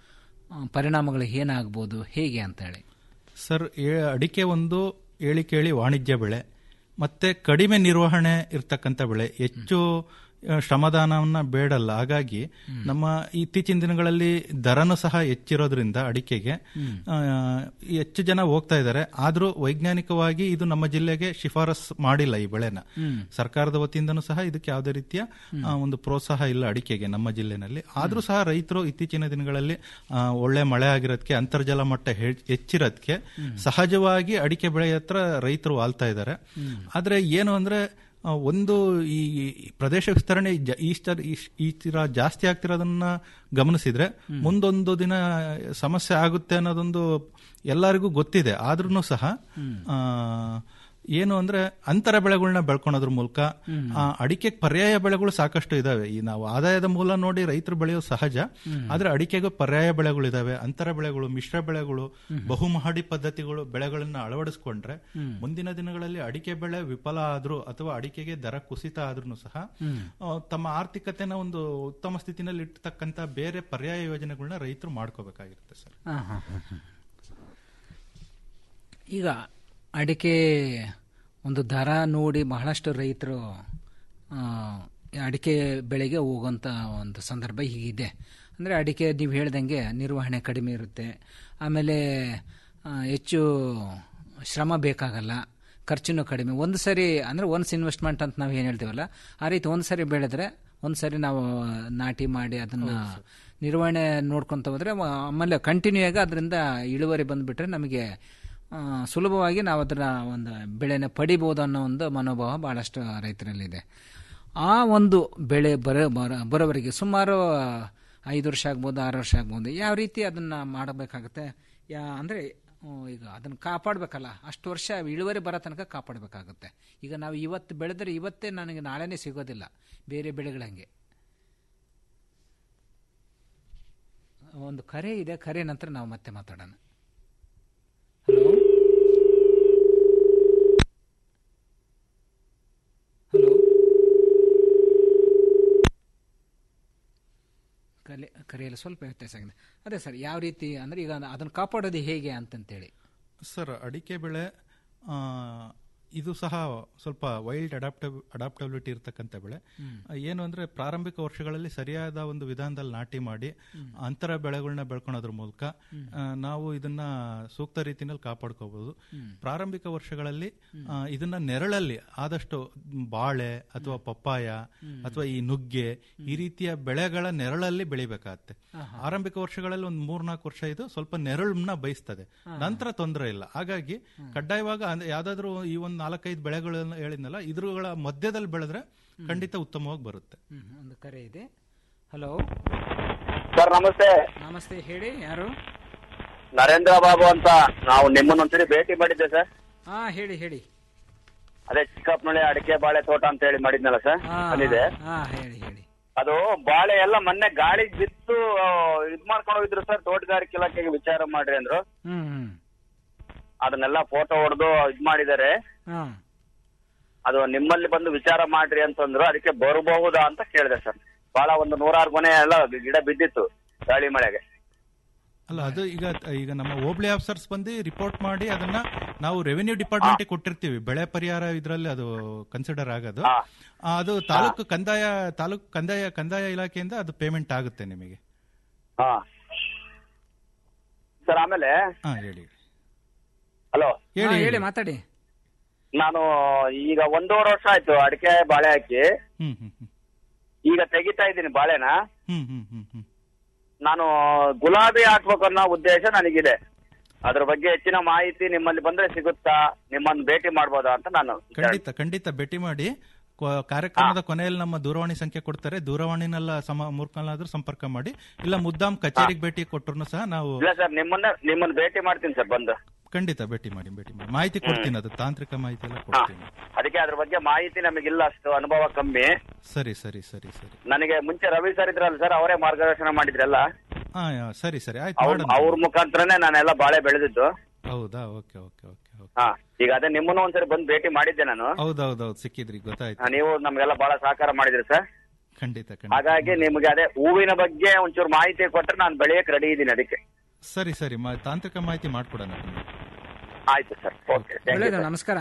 ಆ, ಪರಿಣಾಮಗಳು ಏನಾಗ್ಬೋದು ಹೇಗೆ ಅಂತ ಹೇಳಿ ಸರ್ ಏ- ಅಡಿಕೆ ಒಂದು ಏಳಿ ಕೇಳಿ ವಾಣಿಜ್ಯ ಬೆಳೆ ಮತ್ತೆ ಕಡಿಮೆ ನಿರ್ವಹಣೆ ಇರ್ತಕ್ಕಂಥ ಬೆಳೆ ಹೆಚ್ಚು ಆ, ಶ್ರಮದಾನವನ್ನ ಬೇಡಲ್ಲ ಹಾಗಾಗಿ ನಮ್ಮ ಇತ್ತೀಚಿನ ದಿನಗಳಲ್ಲಿ ದರನು ಸಹ ಹೆಚ್ಚಿರೋದ್ರಿಂದ ಅಡಿಕೆಗೆ ಆ, ಹೆಚ್ಚು ಜನ ಹೋಗ್ತಾ ಇದ್ದಾರೆ ಆದ್ರೂ ವೈಜ್ಞಾನಿಕವಾಗಿ ಇದು ನಮ್ಮ ಜಿಲ್ಲೆಗೆ ಶಿಫಾರಸ್ ಮಾಡಿಲ್ಲ ಈ ಬೆಳೆನ ಹ್ಮ್. ಸರ್ಕಾರದ ವತಿಯಿಂದನೂ ಸಹ ಇದಕ್ಕೆ ಯಾವುದೇ ರೀತಿಯ ಆ, ಒಂದು ಪ್ರೋತ್ಸಾಹ ಇಲ್ಲ ಅಡಿಕೆಗೆ ನಮ್ಮ ಜಿಲ್ಲೆನಲ್ಲಿ ಆದ್ರೂ ಸಹ ರೈತರು ಇತ್ತೀಚಿನ ದಿನಗಳಲ್ಲಿ ಆ, ಒಳ್ಳೆ ಮಳೆ ಆಗಿರೋದಕ್ಕೆ ಅಂತರ್ಜಲ ಮಟ್ಟ ಹೆ- ಹೆಚ್ಚಿರೋದಕ್ಕೆ ಸಹಜವಾಗಿ ಅಡಿಕೆ ಬೆಳೆ ಹತ್ರ ರೈತರು ವಾಲ್ತಾ ಇದ್ದಾರೆ ಆದ್ರೆ ಏನು ಅಂದ್ರೆ ಆ, ಒಂದು ಈ ಪ್ರದೇಶ ವಿಸ್ತರಣೆ ಜ- ಈ ಸ್ತರ- ಈ- ಈ ತರ ಜಾಸ್ತಿ ಆಗ್ತಿರೋದನ್ನ ಗಮನಿಸಿದ್ರೆ ಮುಂದೊಂದು ದಿನ ಸಮಸ್ಯೆ ಆಗುತ್ತೆ ಅನ್ನೋದೊಂದು ಎಲ್ಲರಿಗೂ ಗೊತ್ತಿದೆ ಆದ್ರೂ ಸಹ ಆ, ಏನು ಅಂದ್ರೆ ಅಂತರ ಬೆಳೆಗಳನ್ನ ಬೆಳ್ಕೊಳೋದ್ರ ಮೂಲಕ ಆ, ಅಡಿಕೆ ಪರ್ಯಾಯ ಬೆಳೆಗಳು ಸಾಕಷ್ಟು ಇದಾವೆ ಈ ನಾವು ಆದಾಯದ ಮೂಲ ನೋಡಿ ರೈತರು ಬೆಳೆಯೋದು ಸಹಜ ಆದ್ರೆ ಅಡಿಕೆಗೂ ಪರ್ಯಾಯ ಬೆಳೆಗಳು ಇದಾವೆ ಅಂತರ ಬೆಳೆಗಳು ಮಿಶ್ರ ಬೆಳೆಗಳು ಬಹುಮಹಡಿ ಪದ್ಧತಿಗಳು ಬೆಳೆಗಳನ್ನ ಅಳವಡಿಸ್ಕೊಂಡ್ರೆ ಮುಂದಿನ ದಿನಗಳಲ್ಲಿ ಅಡಿಕೆ ಬೆಳೆ ವಿಫಲ ಆದ್ರೂ ಅಥವಾ ಅಡಿಕೆಗೆ ದರ ಕುಸಿತ ಆದ್ರೂ ಸಹ ಆ, ತಮ್ಮ ಆರ್ಥಿಕತೆನ ಒಂದು ಉತ್ತಮ ಸ್ಥಿತಿನಲ್ಲಿ ಇರ್ತಕ್ಕಂಥ ಬೇರೆ ಪರ್ಯಾಯ ಯೋಜನೆಗಳನ್ನ ರೈತರು ಮಾಡ್ಕೋಬೇಕಾಗಿರುತ್ತೆ ಸರ್ ಹಾ, ಹಾ, ಹಾ, ಹಾ. ಈಗ ಅಡಿಕೆ ಒಂದು ದರ ನೋಡಿ ಬಹಳಷ್ಟು ರೈತರು ಆ, ಅಡಿಕೆ ಬೆಳೆಗೆ ಹೋಗುವಂಥ ಒಂದು ಸಂದರ್ಭ ಹೀಗಿದೆ ಅಂದರೆ ಅಡಿಕೆ ನೀವು ಹೇಳ್ದಂಗೆ ನಿರ್ವಹಣೆ ಕಡಿಮೆ ಇರುತ್ತೆ ಆಮೇಲೆ ಆ, ಹೆಚ್ಚು ಶ್ರಮ ಬೇಕಾಗಲ್ಲ ಖರ್ಚುನೂ ಕಡಿಮೆ ಒಂದು ಸರಿ ಅಂದರೆ ಒನ್ಸ್ ಇನ್ವೆಸ್ಟ್ಮೆಂಟ್ ಅಂತ ನಾವು ಏನು ಹೇಳ್ತೀವಲ್ಲ ಆ ರೀತಿ ಒಂದು ಸರಿ ಬೆಳೆದ್ರೆ ಒಂದು ಸರಿ ನಾವು ನಾಟಿ ಮಾಡಿ ಅದನ್ನು ನಿರ್ವಹಣೆ ನೋಡ್ಕೊಂತ ಹೋದ್ರೆ ಮ- ಆಮೇಲೆ ಕಂಟಿನ್ಯೂ ಆಗಿ ಅದರಿಂದ ಇಳುವರಿ ಬಂದುಬಿಟ್ರೆ ನಮಗೆ ಆ, ಸುಲಭವಾಗಿ ನಾವು ಅದರ ಒಂದು ಬೆಳೆನ ಪಡಿಬೋದು ಅನ್ನೋ ಒಂದು ಮನೋಭಾವ ಭಾಳಷ್ಟು ರೈತರಲ್ಲಿದೆ ಆ ಒಂದು ಬೆಳೆ ಬರ ಬರ ಬರೋವರೆಗೆ ಸುಮಾರು ಐದು ವರ್ಷ ಆಗ್ಬೋದು ಆರು ವರ್ಷ ಆಗ್ಬೋದು ಯಾವ ರೀತಿ ಅದನ್ನು ಮಾಡಬೇಕಾಗುತ್ತೆ ಯಾ ಅಂದರೆ ಹ್ಮ್, ಈಗ ಅದನ್ನು ಕಾಪಾಡಬೇಕಲ್ಲ ಅಷ್ಟು ವರ್ಷ ಇಳುವರಿ ಬರೋ ತನಕ ಕಾಪಾಡಬೇಕಾಗುತ್ತೆ ಈಗ ನಾವು ಇವತ್ತು ಬೆಳೆದ್ರೆ ಇವತ್ತೇ ನನಗೆ ನಾಳೆನೇ ಸಿಗೋದಿಲ್ಲ ಬೇರೆ ಬೆಳೆಗಳಂಗೆ ಒಂದು ಕರೆ ಇದೆ ಕರೆ ನಂತರ ನಾವು ಮತ್ತೆ ಮಾತಾಡೋಣ ಹಲೋ ಹಲೋ ಕಲೆ ಕರೆಯಲ್ಲಿ ಸ್ವಲ್ಪ ವ್ಯತ್ಯಾಸ ಆಗಿದೆ ಅದೇ ಸರ್ ಯಾವ ರೀತಿ ಅಂದ್ರೆ ಈಗ ಅದನ್ನು ಕಾಪಾಡೋದು ಹೇಗೆ ಅಂತಂತೇಳಿ ಸರ್ ಅಡಿಕೆ ಬೆಳೆ ಆ, ಇದು ಸಹ ಸ್ವಲ್ಪ ವೈಲ್ಡ್ ಅಡಾಪ್ಟಬ್ ಅಡಾಪ್ಟಬಿಲಿಟಿ ಇರ್ತಕ್ಕಂಥ ಬೆಳೆ ಹ್ಮ್. ಆ, ಏನು ಅಂದ್ರೆ ಪ್ರಾರಂಭಿಕ ವರ್ಷಗಳಲ್ಲಿ ಸರಿಯಾದ ಒಂದು ವಿಧಾನದಲ್ಲಿ ನಾಟಿ ಮಾಡಿ ಅಂತರ ಬೆಳೆಗಳನ್ನ ಬೆಳ್ಕೊಳೋದ್ರ ಮೂಲಕ ಆ, ನಾವು ಇದನ್ನ ಸೂಕ್ತ ರೀತಿಯಲ್ಲಿ ಕಾಪಾಡ್ಕೋಬಹುದು ಹ್ಮ್. ಪ್ರಾರಂಭಿಕ ವರ್ಷಗಳಲ್ಲಿ ಆ, ಇದನ್ನ ನೆರಳಲ್ಲಿ ಆದಷ್ಟು ಬಾಳೆ ಅಥವಾ ಪಪ್ಪಾಯ ಅಥವಾ ಈ ನುಗ್ಗೆ ಈ ರೀತಿಯ ಬೆಳೆಗಳ ನೆರಳಲ್ಲಿ ಬೆಳಿಬೇಕಾಗತ್ತೆ ಆರಂಭಿಕ ವರ್ಷಗಳಲ್ಲಿ ಒಂದು ಮೂರ್ನಾಲ್ಕು ವರ್ಷ ಇದು ಸ್ವಲ್ಪ ನೆರಳನ್ನ ಬಯಸ್ತದೆ ನಂತರ ತೊಂದರೆ ಇಲ್ಲ ಹಾಗಾಗಿ ಕಡ್ಡಾಯವಾಗ ಅಂದ್ರೆ ಯಾವ್ದಾದ್ರು ಈ ಒಂದು ನಾಲ್ಕೈದು ಬೆಳೆಗಳನ್ನ ಹೇಳಿದ್ನಲ್ಲ ಇದ್ರಗಳ ಮಧ್ಯದಲ್ಲಿ ಬೆಳೆದ್ರೆ ಖಂಡಿತ ಉತ್ತಮವಾಗಿ ಬರುತ್ತೆ ಹ್ಮ್, ಒಂದು ಕರೆ ಇದೆ ಹಲೋ ಸರ್ ನಮಸ್ತೆ ನಮಸ್ತೆ ಹೇಳಿ ಯಾರು ನರೇಂದ್ರ ಬಾಬು ಅಂತ ನಾವು ನಿಮ್ಮನ್ನ ಒಂದ್ಸರಿ ಭೇಟಿ ಮಾಡಿದ್ದೆ ಸರ್ ಹಾ ಹೇಳಿ ಹೇಳಿ ಅದೇ ಚಿಕ್ಕಪ್ಪನಳ್ಳಿ ಅಡಿಕೆ ಬಾಳೆ ತೋಟ ಅಂತ ಹೇಳಿ ಮಾಡಿದ್ನಲ್ಲ ಸರ್ ಹಾ, ಬಂದಿದೆ ಹಾ ಹೇಳಿ ಹೇಳಿ ಅದು ಬಾಳೆ ಎಲ್ಲ ಮೊನ್ನೆ ಗಾಳಿಗೆ ಬಿತ್ತು ಆ, ಇದ್ ಮಾಡ್ಕೊಂಡು ಹೋಗಿದ್ರು ಸರ್ ತೋಟಗಾರಿಕೆ ಇಲಾಖೆಗೆ ವಿಚಾರ ಮಾಡ್ರಿ ಅಂದ್ರು ಹ್ಮ್ ಹ್ಮ್ ಅದನ್ನೆಲ್ಲ ಫೋಟೋ ಹೊಡೆದು ಇದ್ ಮಾಡಿದ್ದಾರೆ ಹಾ ಅದು ನಿಮ್ಮಲ್ಲಿ ಬಂದು ವಿಚಾರ ಮಾಡ್ರಿ ಅಂತಂದ್ರು ಅದಕ್ಕೆ ಬರಬಹುದಾ ಅಂತ ಕೇಳಿದೆ ಸರ್ ಬಹಳ ಒಂದು ನೂರಾರು ಮನೆ ಎಲ್ಲ ಗಿಡ ಬಿದ್ದಿತ್ತು ಗಾಳಿ ಮಳೆಗೆ ಅಲ್ಲ ಅದು ಈಗ ಈಗ ನಮ್ಮ ಹೋಬಳಿ ಆಫೀಸರ್ಸ್ ಬಂದು ರಿಪೋರ್ಟ್ ಮಾಡಿ ಅದನ್ನ ನಾವು ರೆವಿನ್ಯೂ ಡಿಪಾರ್ಟ್ಮೆಂಟ್ ಕೊಟ್ಟಿರ್ತೀವಿ ಬೆಳೆ ಪರಿಹಾರ ಇದ್ರಲ್ಲಿ ಅದು ಕನ್ಸಿಡರ್ ಆಗೋದು ಆ, ಅದು ತಾಲೂಕು ಕಂದಾಯ ತಾಲೂಕು ಕಂದಾಯ ಕಂದಾಯ ಇಲಾಖೆಯಿಂದ ಅದು ಪೇಮೆಂಟ್ ಆಗುತ್ತೆ ನಿಮಗೆ ಹಾ ಸರ್ ಆಮೇಲೆ ಹಾ ಹೇಳಿ ಹಲೋ ಹಾ, ಹೇಳಿ ಮಾತಾಡಿ ನಾನು ಈಗ ಒಂದೂವರೆ ವರ್ಷ ಆಯ್ತು ಅಡಿಕೆ ಬಾಳೆ ಹಾಕಿ ಹ್ಮ್ ಹ್ಮ್ ಹ್ಮ್ ಈಗ ತೆಗಿತಾ ಇದ್ದೀನಿ ಬಾಳೆನ ಹ್ಮ್ ಹ್ಮ್ ಹ್ಮ್ ಹ್ಮ್ ನಾನು ಗುಲಾಬಿ ಹಾಕ್ಬೇಕು ಅನ್ನೋ ಉದ್ದೇಶ ನನಗಿದೆ ಅದ್ರ ಬಗ್ಗೆ ಹೆಚ್ಚಿನ ಮಾಹಿತಿ ನಿಮ್ಮಲ್ಲಿ ಬಂದ್ರೆ ಸಿಗುತ್ತಾ ನಿಮ್ಮನ್ನು ಭೇಟಿ ಮಾಡ್ಬೋದಾ ಅಂತ ನಾನು ಖಂಡಿತ ಖಂಡಿತ ಭೇಟಿ ಮಾಡಿ ಕೊ- ಕಾರ್ಯಕ್ರಮದ ಕೊನೆಯಲ್ಲಿ ನಮ್ಮ ದೂರವಾಣಿ ಸಂಖ್ಯೆ ಕೊಡ್ತಾರೆ ದೂರವಾಣಿನೆಲ್ಲ ಸಮ ಮೂರ್ಕಲ್ಲಾದ್ರೂ ಸಂಪರ್ಕ ಮಾಡಿ ಇಲ್ಲ ಮುದ್ದಾಂ ಕಚೇರಿಗೆ ಭೇಟಿ ಕೊಟ್ಟರು ಸಹ ನಾವು ಇಲ್ಲ ಸರ್ ನಿಮ್ಮನ್ನ ನಿಮ್ಮನ್ನ ಭೇಟಿ ಮಾಡ್ತೀನಿ ಸರ್ ಬಂದು ಖಂಡಿತ ಭೇಟಿ ಮಾಡಿ ಭೇಟಿ ಮಾಡಿ ಮಾಹಿತಿ ಕೊಡ್ತೀನಿ ಅದು ತಾಂತ್ರಿಕ ಮಾಹಿತಿ ಎಲ್ಲ ಕೊಡ್ತೀನಿ ಅದಕ್ಕೆ ಅದ್ರ ಬಗ್ಗೆ ಮಾಹಿತಿ ನಮಗಿಲ್ಲ ಅಷ್ಟು ಅನುಭವ ಕಮ್ಮಿ ಸರಿ ಸರಿ ಸರಿ ಸರಿ ನನಗೆ ಮುಂಚೆ ರವಿ ಸರ್ ಇದ್ರಲ್ಲ ಸರ್ ಅವರೇ ಮಾರ್ಗದರ್ಶನ ಮಾಡಿದ್ರಲ್ಲ ಹಾ ಯಾ, ಸರಿ ಸರಿ ಆಯ್ತು ಅವ್ರ ಮಾಡೋಣ ಅವ್ರ ಮುಖಾಂತರನೇ ನಾನೆಲ್ಲ ಬಾಳೆ ಬೆಳೆದಿದ್ದು ಹೌದಾ ಓಕೆ ಓಕೆ ಓಕೆ ಹಾ ಈಗ ಅದೇ ನಿಮ್ಮನ್ನು ಒಂದ್ಸರಿ ಬಂದು ಭೇಟಿ ಮಾಡಿದ್ದೆ ನಾನು ಹೌದೌದೌದು ಸಿಕ್ಕಿದ್ರಿ ಗೊತ್ತಾಯ್ತು ಆ, ನೀವು ನಮ್ಗೆಲ್ಲ ಬಹಳ ಸಹಕಾರ ಮಾಡಿದ್ರಿ ಸರ್ ಖಂಡಿತ ಖಂಡಿತ ಹಾಗಾಗಿ ನಿಮ್ಗೆ ಅದೇ ಹೂವಿನ ಬಗ್ಗೆ ಒಂಚೂರು ಮಾಹಿತಿ ಕೊಟ್ರೆ ನಾನು ಬೆಳೆಯಕ್ಕೆ ರೆಡಿ ಇದ್ದೀನಿ ಅದಕ್ಕೆ ಸರಿ ಸರಿ ಮಾ- ತಾಂತ್ರಿಕ ಮಾಹಿತಿ ಮಾಡ್ಕೊಡೋಣ ನಿಮ್ಗೆ. ಆಯ್ತು ಸರ್ ಓಕೆ ಒಳ್ಳೇದು ನಮಸ್ಕಾರ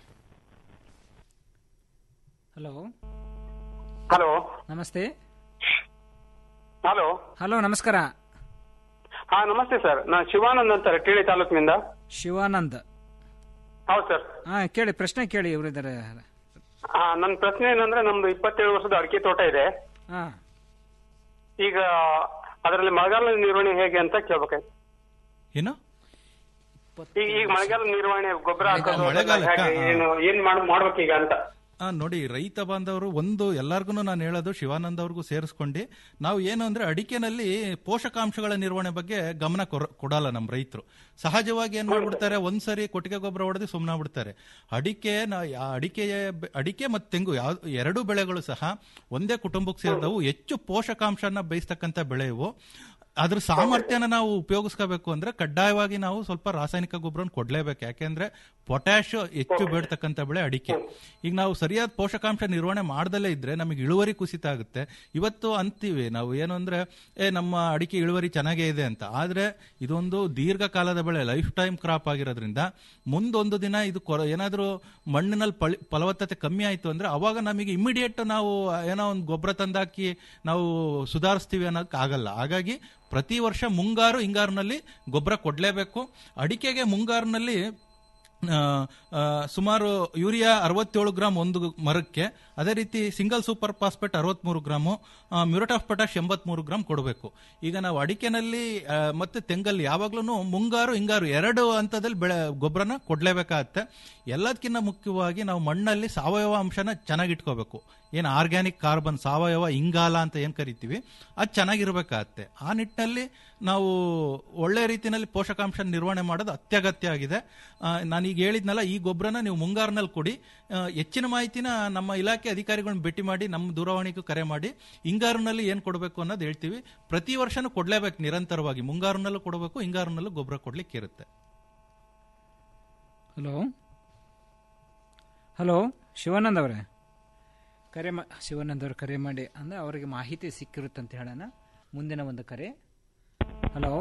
ಹಲೋ ಹಲೋ ನಮಸ್ತೆ ಹಲೋ ಹಲೋ ನಮಸ್ಕಾರ ಹಾ ನಮಸ್ತೆ ಸರ್ ನಾನು ಶಿವಾನಂದ್ ಅಂತ ಟಿಳಿ ತಾಲೂಕಿನಿಂದ ಶಿವಾನಂದ್ ಹೌದು ಸರ್ ಹಾ ಕೇಳಿ ಪ್ರಶ್ನೆ ಕೇಳಿ ಇವರಿದ್ದಾರೆ ಹಾ ನನ್ನ ಪ್ರಶ್ನೆ ಏನಂದ್ರೆ ನಮ್ದು ಇಪ್ಪತ್ತೇಳು ವರ್ಷದ ಅಡಿಕೆ ತೋಟ ಇದೆ ಹಾ ಈಗ ಅದರಲ್ಲಿ ಮಳೆಗಾಲದ ನಿರ್ವಹಣೆ ಹೇಗೆ ಅಂತ ಕೇಳ್ಬೇಕಾಯ್ತು ಏನು ಈಗ ಈಗ ಮಳೆಗಾಲ ನಿರ್ವಹಣೆ ಗೊಬ್ಬರ ಹಾಕೋದು ಮಳೆಗಾಲಕ್ಕ? ಹೇಗೆ? ಏನು ಏನ್ ಮಾಡ್- ಮಾಡ್ಬೇಕೀಗ ಅಂತ ಆ, ನೋಡಿ ರೈತ ಬಾಂಧವರು ಒಂದು ಎಲ್ಲಾರ್ಗು ನಾನು ಹೇಳೋದು ಶಿವಾನಂದ್ ಅವ್ರಿಗೂ ಸೇರಿಸ್ಕೊಂಡು ನಾವು ಏನು ಅಂದ್ರೆ ಅಡಿಕೆನಲ್ಲಿ ಪೋಷಕಾಂಶಗಳ ನಿರ್ವಹಣೆ ಬಗ್ಗೆ ಗಮನ ಕೊರ- ಕೊಡಲ್ಲ ನಮ್ಮ ರೈತರು ಸಹಜವಾಗಿ ಏನ್ ಮಾಡ್ಬಿಡ್ತಾರೆ ಒಂದ್ಸರಿ ಕೊಟ್ಟಿಗೆ ಗೊಬ್ಬರ ಹೊಡೆದು ಸುಮ್ಮನೆ ಬಿಡ್ತಾರೆ ಅಡಿಕೆ ನಾ- ಆ ಅಡಿಕೆ ಅಡಿಕೆ ಮತ್ತು ತೆಂಗು ಯಾವ ಎರಡೂ ಬೆಳೆಗಳು ಸಹ ಒಂದೇ ಕುಟುಂಬಕ್ಕೆ ಸೇರಿದವು ಹೆಚ್ಚು ಪೋಷಕಾಂಶನ ಬಯಸ್ತಕ್ಕಂಥ ಬೆಳೆ ಇವು ಅದ್ರ ಸಾಮರ್ಥ್ಯನ ನಾವು ಉಪಯೋಗಿಸ್ಕೋಬೇಕು ಅಂದ್ರೆ ಕಡ್ಡಾಯವಾಗಿ ನಾವು ಸ್ವಲ್ಪ ರಾಸಾಯನಿಕ ಗೊಬ್ಬರನ ಕೊಡ್ಲೇಬೇಕು ಯಾಕೆಂದ್ರೆ ಪೊಟ್ಯಾಶ್ ಹೆಚ್ಚು ಬೇಡ್ತಕ್ಕಂಥ ಬೆಳೆ ಅಡಿಕೆ ಈಗ ನಾವು ಸರಿಯಾದ ಪೋಷಕಾಂಶ ನಿರ್ವಹಣೆ ಮಾಡ್ದಲೇ ಇದ್ರೆ ನಮಗೆ ಇಳುವರಿ ಕುಸಿತ ಆಗುತ್ತೆ ಇವತ್ತು ಅಂತೀವಿ ನಾವು ಏನು ಅಂದ್ರೆ ಏ ನಮ್ಮ ಅಡಿಕೆ ಇಳುವರಿ ಚೆನ್ನಾಗೇ ಇದೆ ಅಂತ ಆದ್ರೆ ಇದೊಂದು ದೀರ್ಘಕಾಲದ ಬೆಳೆ ಲೈಫ್ ಟೈಮ್ ಕ್ರಾಪ್ ಆಗಿರೋದ್ರಿಂದ ಮುಂದೊಂದು ದಿನ ಇದು ಕೊರ ಏನಾದರೂ ಮಣ್ಣಿನಲ್ಲಿ ಪಳಿ ಫಲವತ್ತತೆ ಕಮ್ಮಿ ಆಯಿತು ಅಂದ್ರೆ ಅವಾಗ ನಮಗೆ ಇಮಿಡಿಯೇಟ್ ನಾವು ಏನೋ ಒಂದು ಗೊಬ್ಬರ ತಂದಾಕಿ ನಾವು ಸುಧಾರಿಸ್ತೀವಿ ಅನ್ನೋದಕ್ಕೆ ಆಗಲ್ಲ ಹಾಗಾಗಿ ಪ್ರತಿ ವರ್ಷ ಮುಂಗಾರು ಹಿಂಗಾರಿನಲ್ಲಿ ಗೊಬ್ಬರ ಕೊಡಲೇಬೇಕು ಅಡಿಕೆಗೆ ಮುಂಗಾರಿನಲ್ಲಿ ಆ, ಆ, ಸುಮಾರು ಯೂರಿಯಾ ಅರವತ್ತೇಳು ಗ್ರಾಮ್ ಒಂದು ಮರಕ್ಕೆ ಅದೇ ರೀತಿ ಸಿಂಗಲ್ ಸೂಪರ್ ಫಾಸ್ಫೇಟ್ ಅರವತ್ಮೂರು ಗ್ರಾಮು ಮ್ಯೂರೇಟ್ ಆಫ್ ಪೊಟ್ಯಾಶ್ ಎಂಬತ್ಮೂರು ಗ್ರಾಮ್ ಕೊಡಬೇಕು ಈಗ ನಾವು ಅಡಿಕೆನಲ್ಲಿ ಆ, ಮತ್ತೆ ತೆಂಗಲ್ಲಿ ಯಾವಾಗ್ಲೂ ಮುಂಗಾರು ಹಿಂಗಾರು ಎರಡು ಹಂತದಲ್ಲಿ ಬೆಳೆ ಗೊಬ್ಬರನ ಕೊಡ್ಲೇಬೇಕಾಗತ್ತೆ ಎಲ್ಲದಕ್ಕಿಂತ ಮುಖ್ಯವಾಗಿ ನಾವು ಮಣ್ಣಲ್ಲಿ ಸಾವಯವ ಅಂಶನ ಚೆನ್ನಾಗಿ ಇಟ್ಕೋಬೇಕು ಏನು ಆರ್ಗ್ಯಾನಿಕ್ ಕಾರ್ಬನ್ ಸಾವಯವ ಇಂಗಾಲ ಅಂತ ಏನು ಕರಿತೀವಿ ಅದು ಚೆನ್ನಾಗಿರ್ಬೇಕಾಗತ್ತೆ ಆ ನಿಟ್ಟಿನಲ್ಲಿ ನಾವು ಒಳ್ಳೆ ರೀತಿಯಲ್ಲಿ ಪೋಷಕಾಂಶ ನಿರ್ವಹಣೆ ಮಾಡೋದು ಅತ್ಯಗತ್ಯ ಆಗಿದೆ ಆ, ನಾನೀಗ ಹೇಳಿದ್ನಲ್ಲ ಈ ಗೊಬ್ಬರನ ನೀವು ಮುಂಗಾರಿನಲ್ಲಿ ಕೊಡಿ ಆ, ಹೆಚ್ಚಿನ ಮಾಹಿತಿನ ನಮ್ಮ ಇಲಾಖೆ ಅಧಿಕಾರಿಗಳನ್ನ ಭೇಟಿ ಮಾಡಿ ನಮ್ಮ ದೂರವಾಣಿಗೂ ಕರೆ ಮಾಡಿ ಹಿಂಗಾರಿನಲ್ಲಿ ಏನು ಕೊಡಬೇಕು ಅನ್ನೋದು ಹೇಳ್ತೀವಿ ಪ್ರತಿ ವರ್ಷನೂ ಕೊಡಲೇಬೇಕು ನಿರಂತರವಾಗಿ ಮುಂಗಾರಿನಲ್ಲೂ ಕೊಡಬೇಕು ಹಿಂಗಾರಿನಲ್ಲೂ ಗೊಬ್ಬರ ಕೊಡ್ಲಿಕ್ಕೆ ಇರುತ್ತೆ ಹಲೋ ಹಲೋ ಶಿವಾನಂದ್ ಅವರೇ ಕರೆ ಮಾ ಶಿವಾನಂದ್ ಅವರು ಕರೆ ಮಾಡಿ ಅಂದರೆ ಅವರಿಗೆ ಮಾಹಿತಿ ಸಿಕ್ಕಿರುತ್ತೆ ಅಂತ ಹೇಳೋಣ ಮುಂದಿನ ಒಂದು ಕರೆ ಹಲೋ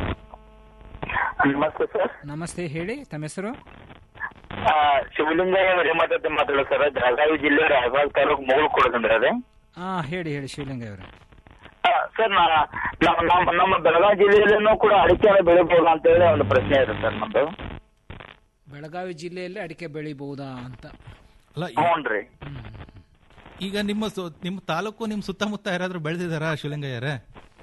ನಮಸ್ತೆ ಸರ್ ನಮಸ್ತೆ ಹೇಳಿ ತಮ್ಮ ಹೆಸರು ಶಿವಲಿಂಗಯ್ಯ ರೇಮಾತತ್ತೆ ಮಾತಾಡೋದು ಸರ್ ಬೆಳಗಾವಿ ಜಿಲ್ಲೆ ರಾಯಬಾಗ್ ತಾಲೂಕು ಮೂರು ಕೊಡೋದಂದ್ರೆ ಅದೇ ಹಾಂ ಹೇಳಿ ಹೇಳಿ ಶಿವಲಿಂಗ ಅವರು ಸರ್ ನಾ ನಮ್ಮ ನಮ್ಮ- ನಮ್ಮ ಬೆಳಗಾವಿ ಜಿಲ್ಲೆಯಲ್ಲೂ ಕೂಡ ಅಡಿಕೆ ಬೆಳಿಬಹುದು ಅಂತ ಹೇಳಿ ಒಂದು ಪ್ರಶ್ನೆ ಇದೆ ಸರ್ ನಮ್ದು ಬೆಳಗಾವಿ ಜಿಲ್ಲೆಯಲ್ಲಿ ಅಡಿಕೆ ಬೆಳಿಬಹುದಾ ಅಂತ ಅಲ್ಲ ಹ್ಞೂನ್ರಿ ಈಗ ನಿಮ್ಮ ಸು- ನಿಮ್ಮ ತಾಲೂಕು ನಿಮ್ಮ ಸುತ್ತಮುತ್ತ ಯಾರಾದ್ರೂ ಬೆಳೆದಿದ್ದಾರಾ ಶಿವಲಿಂಗಯ್ಯರೇ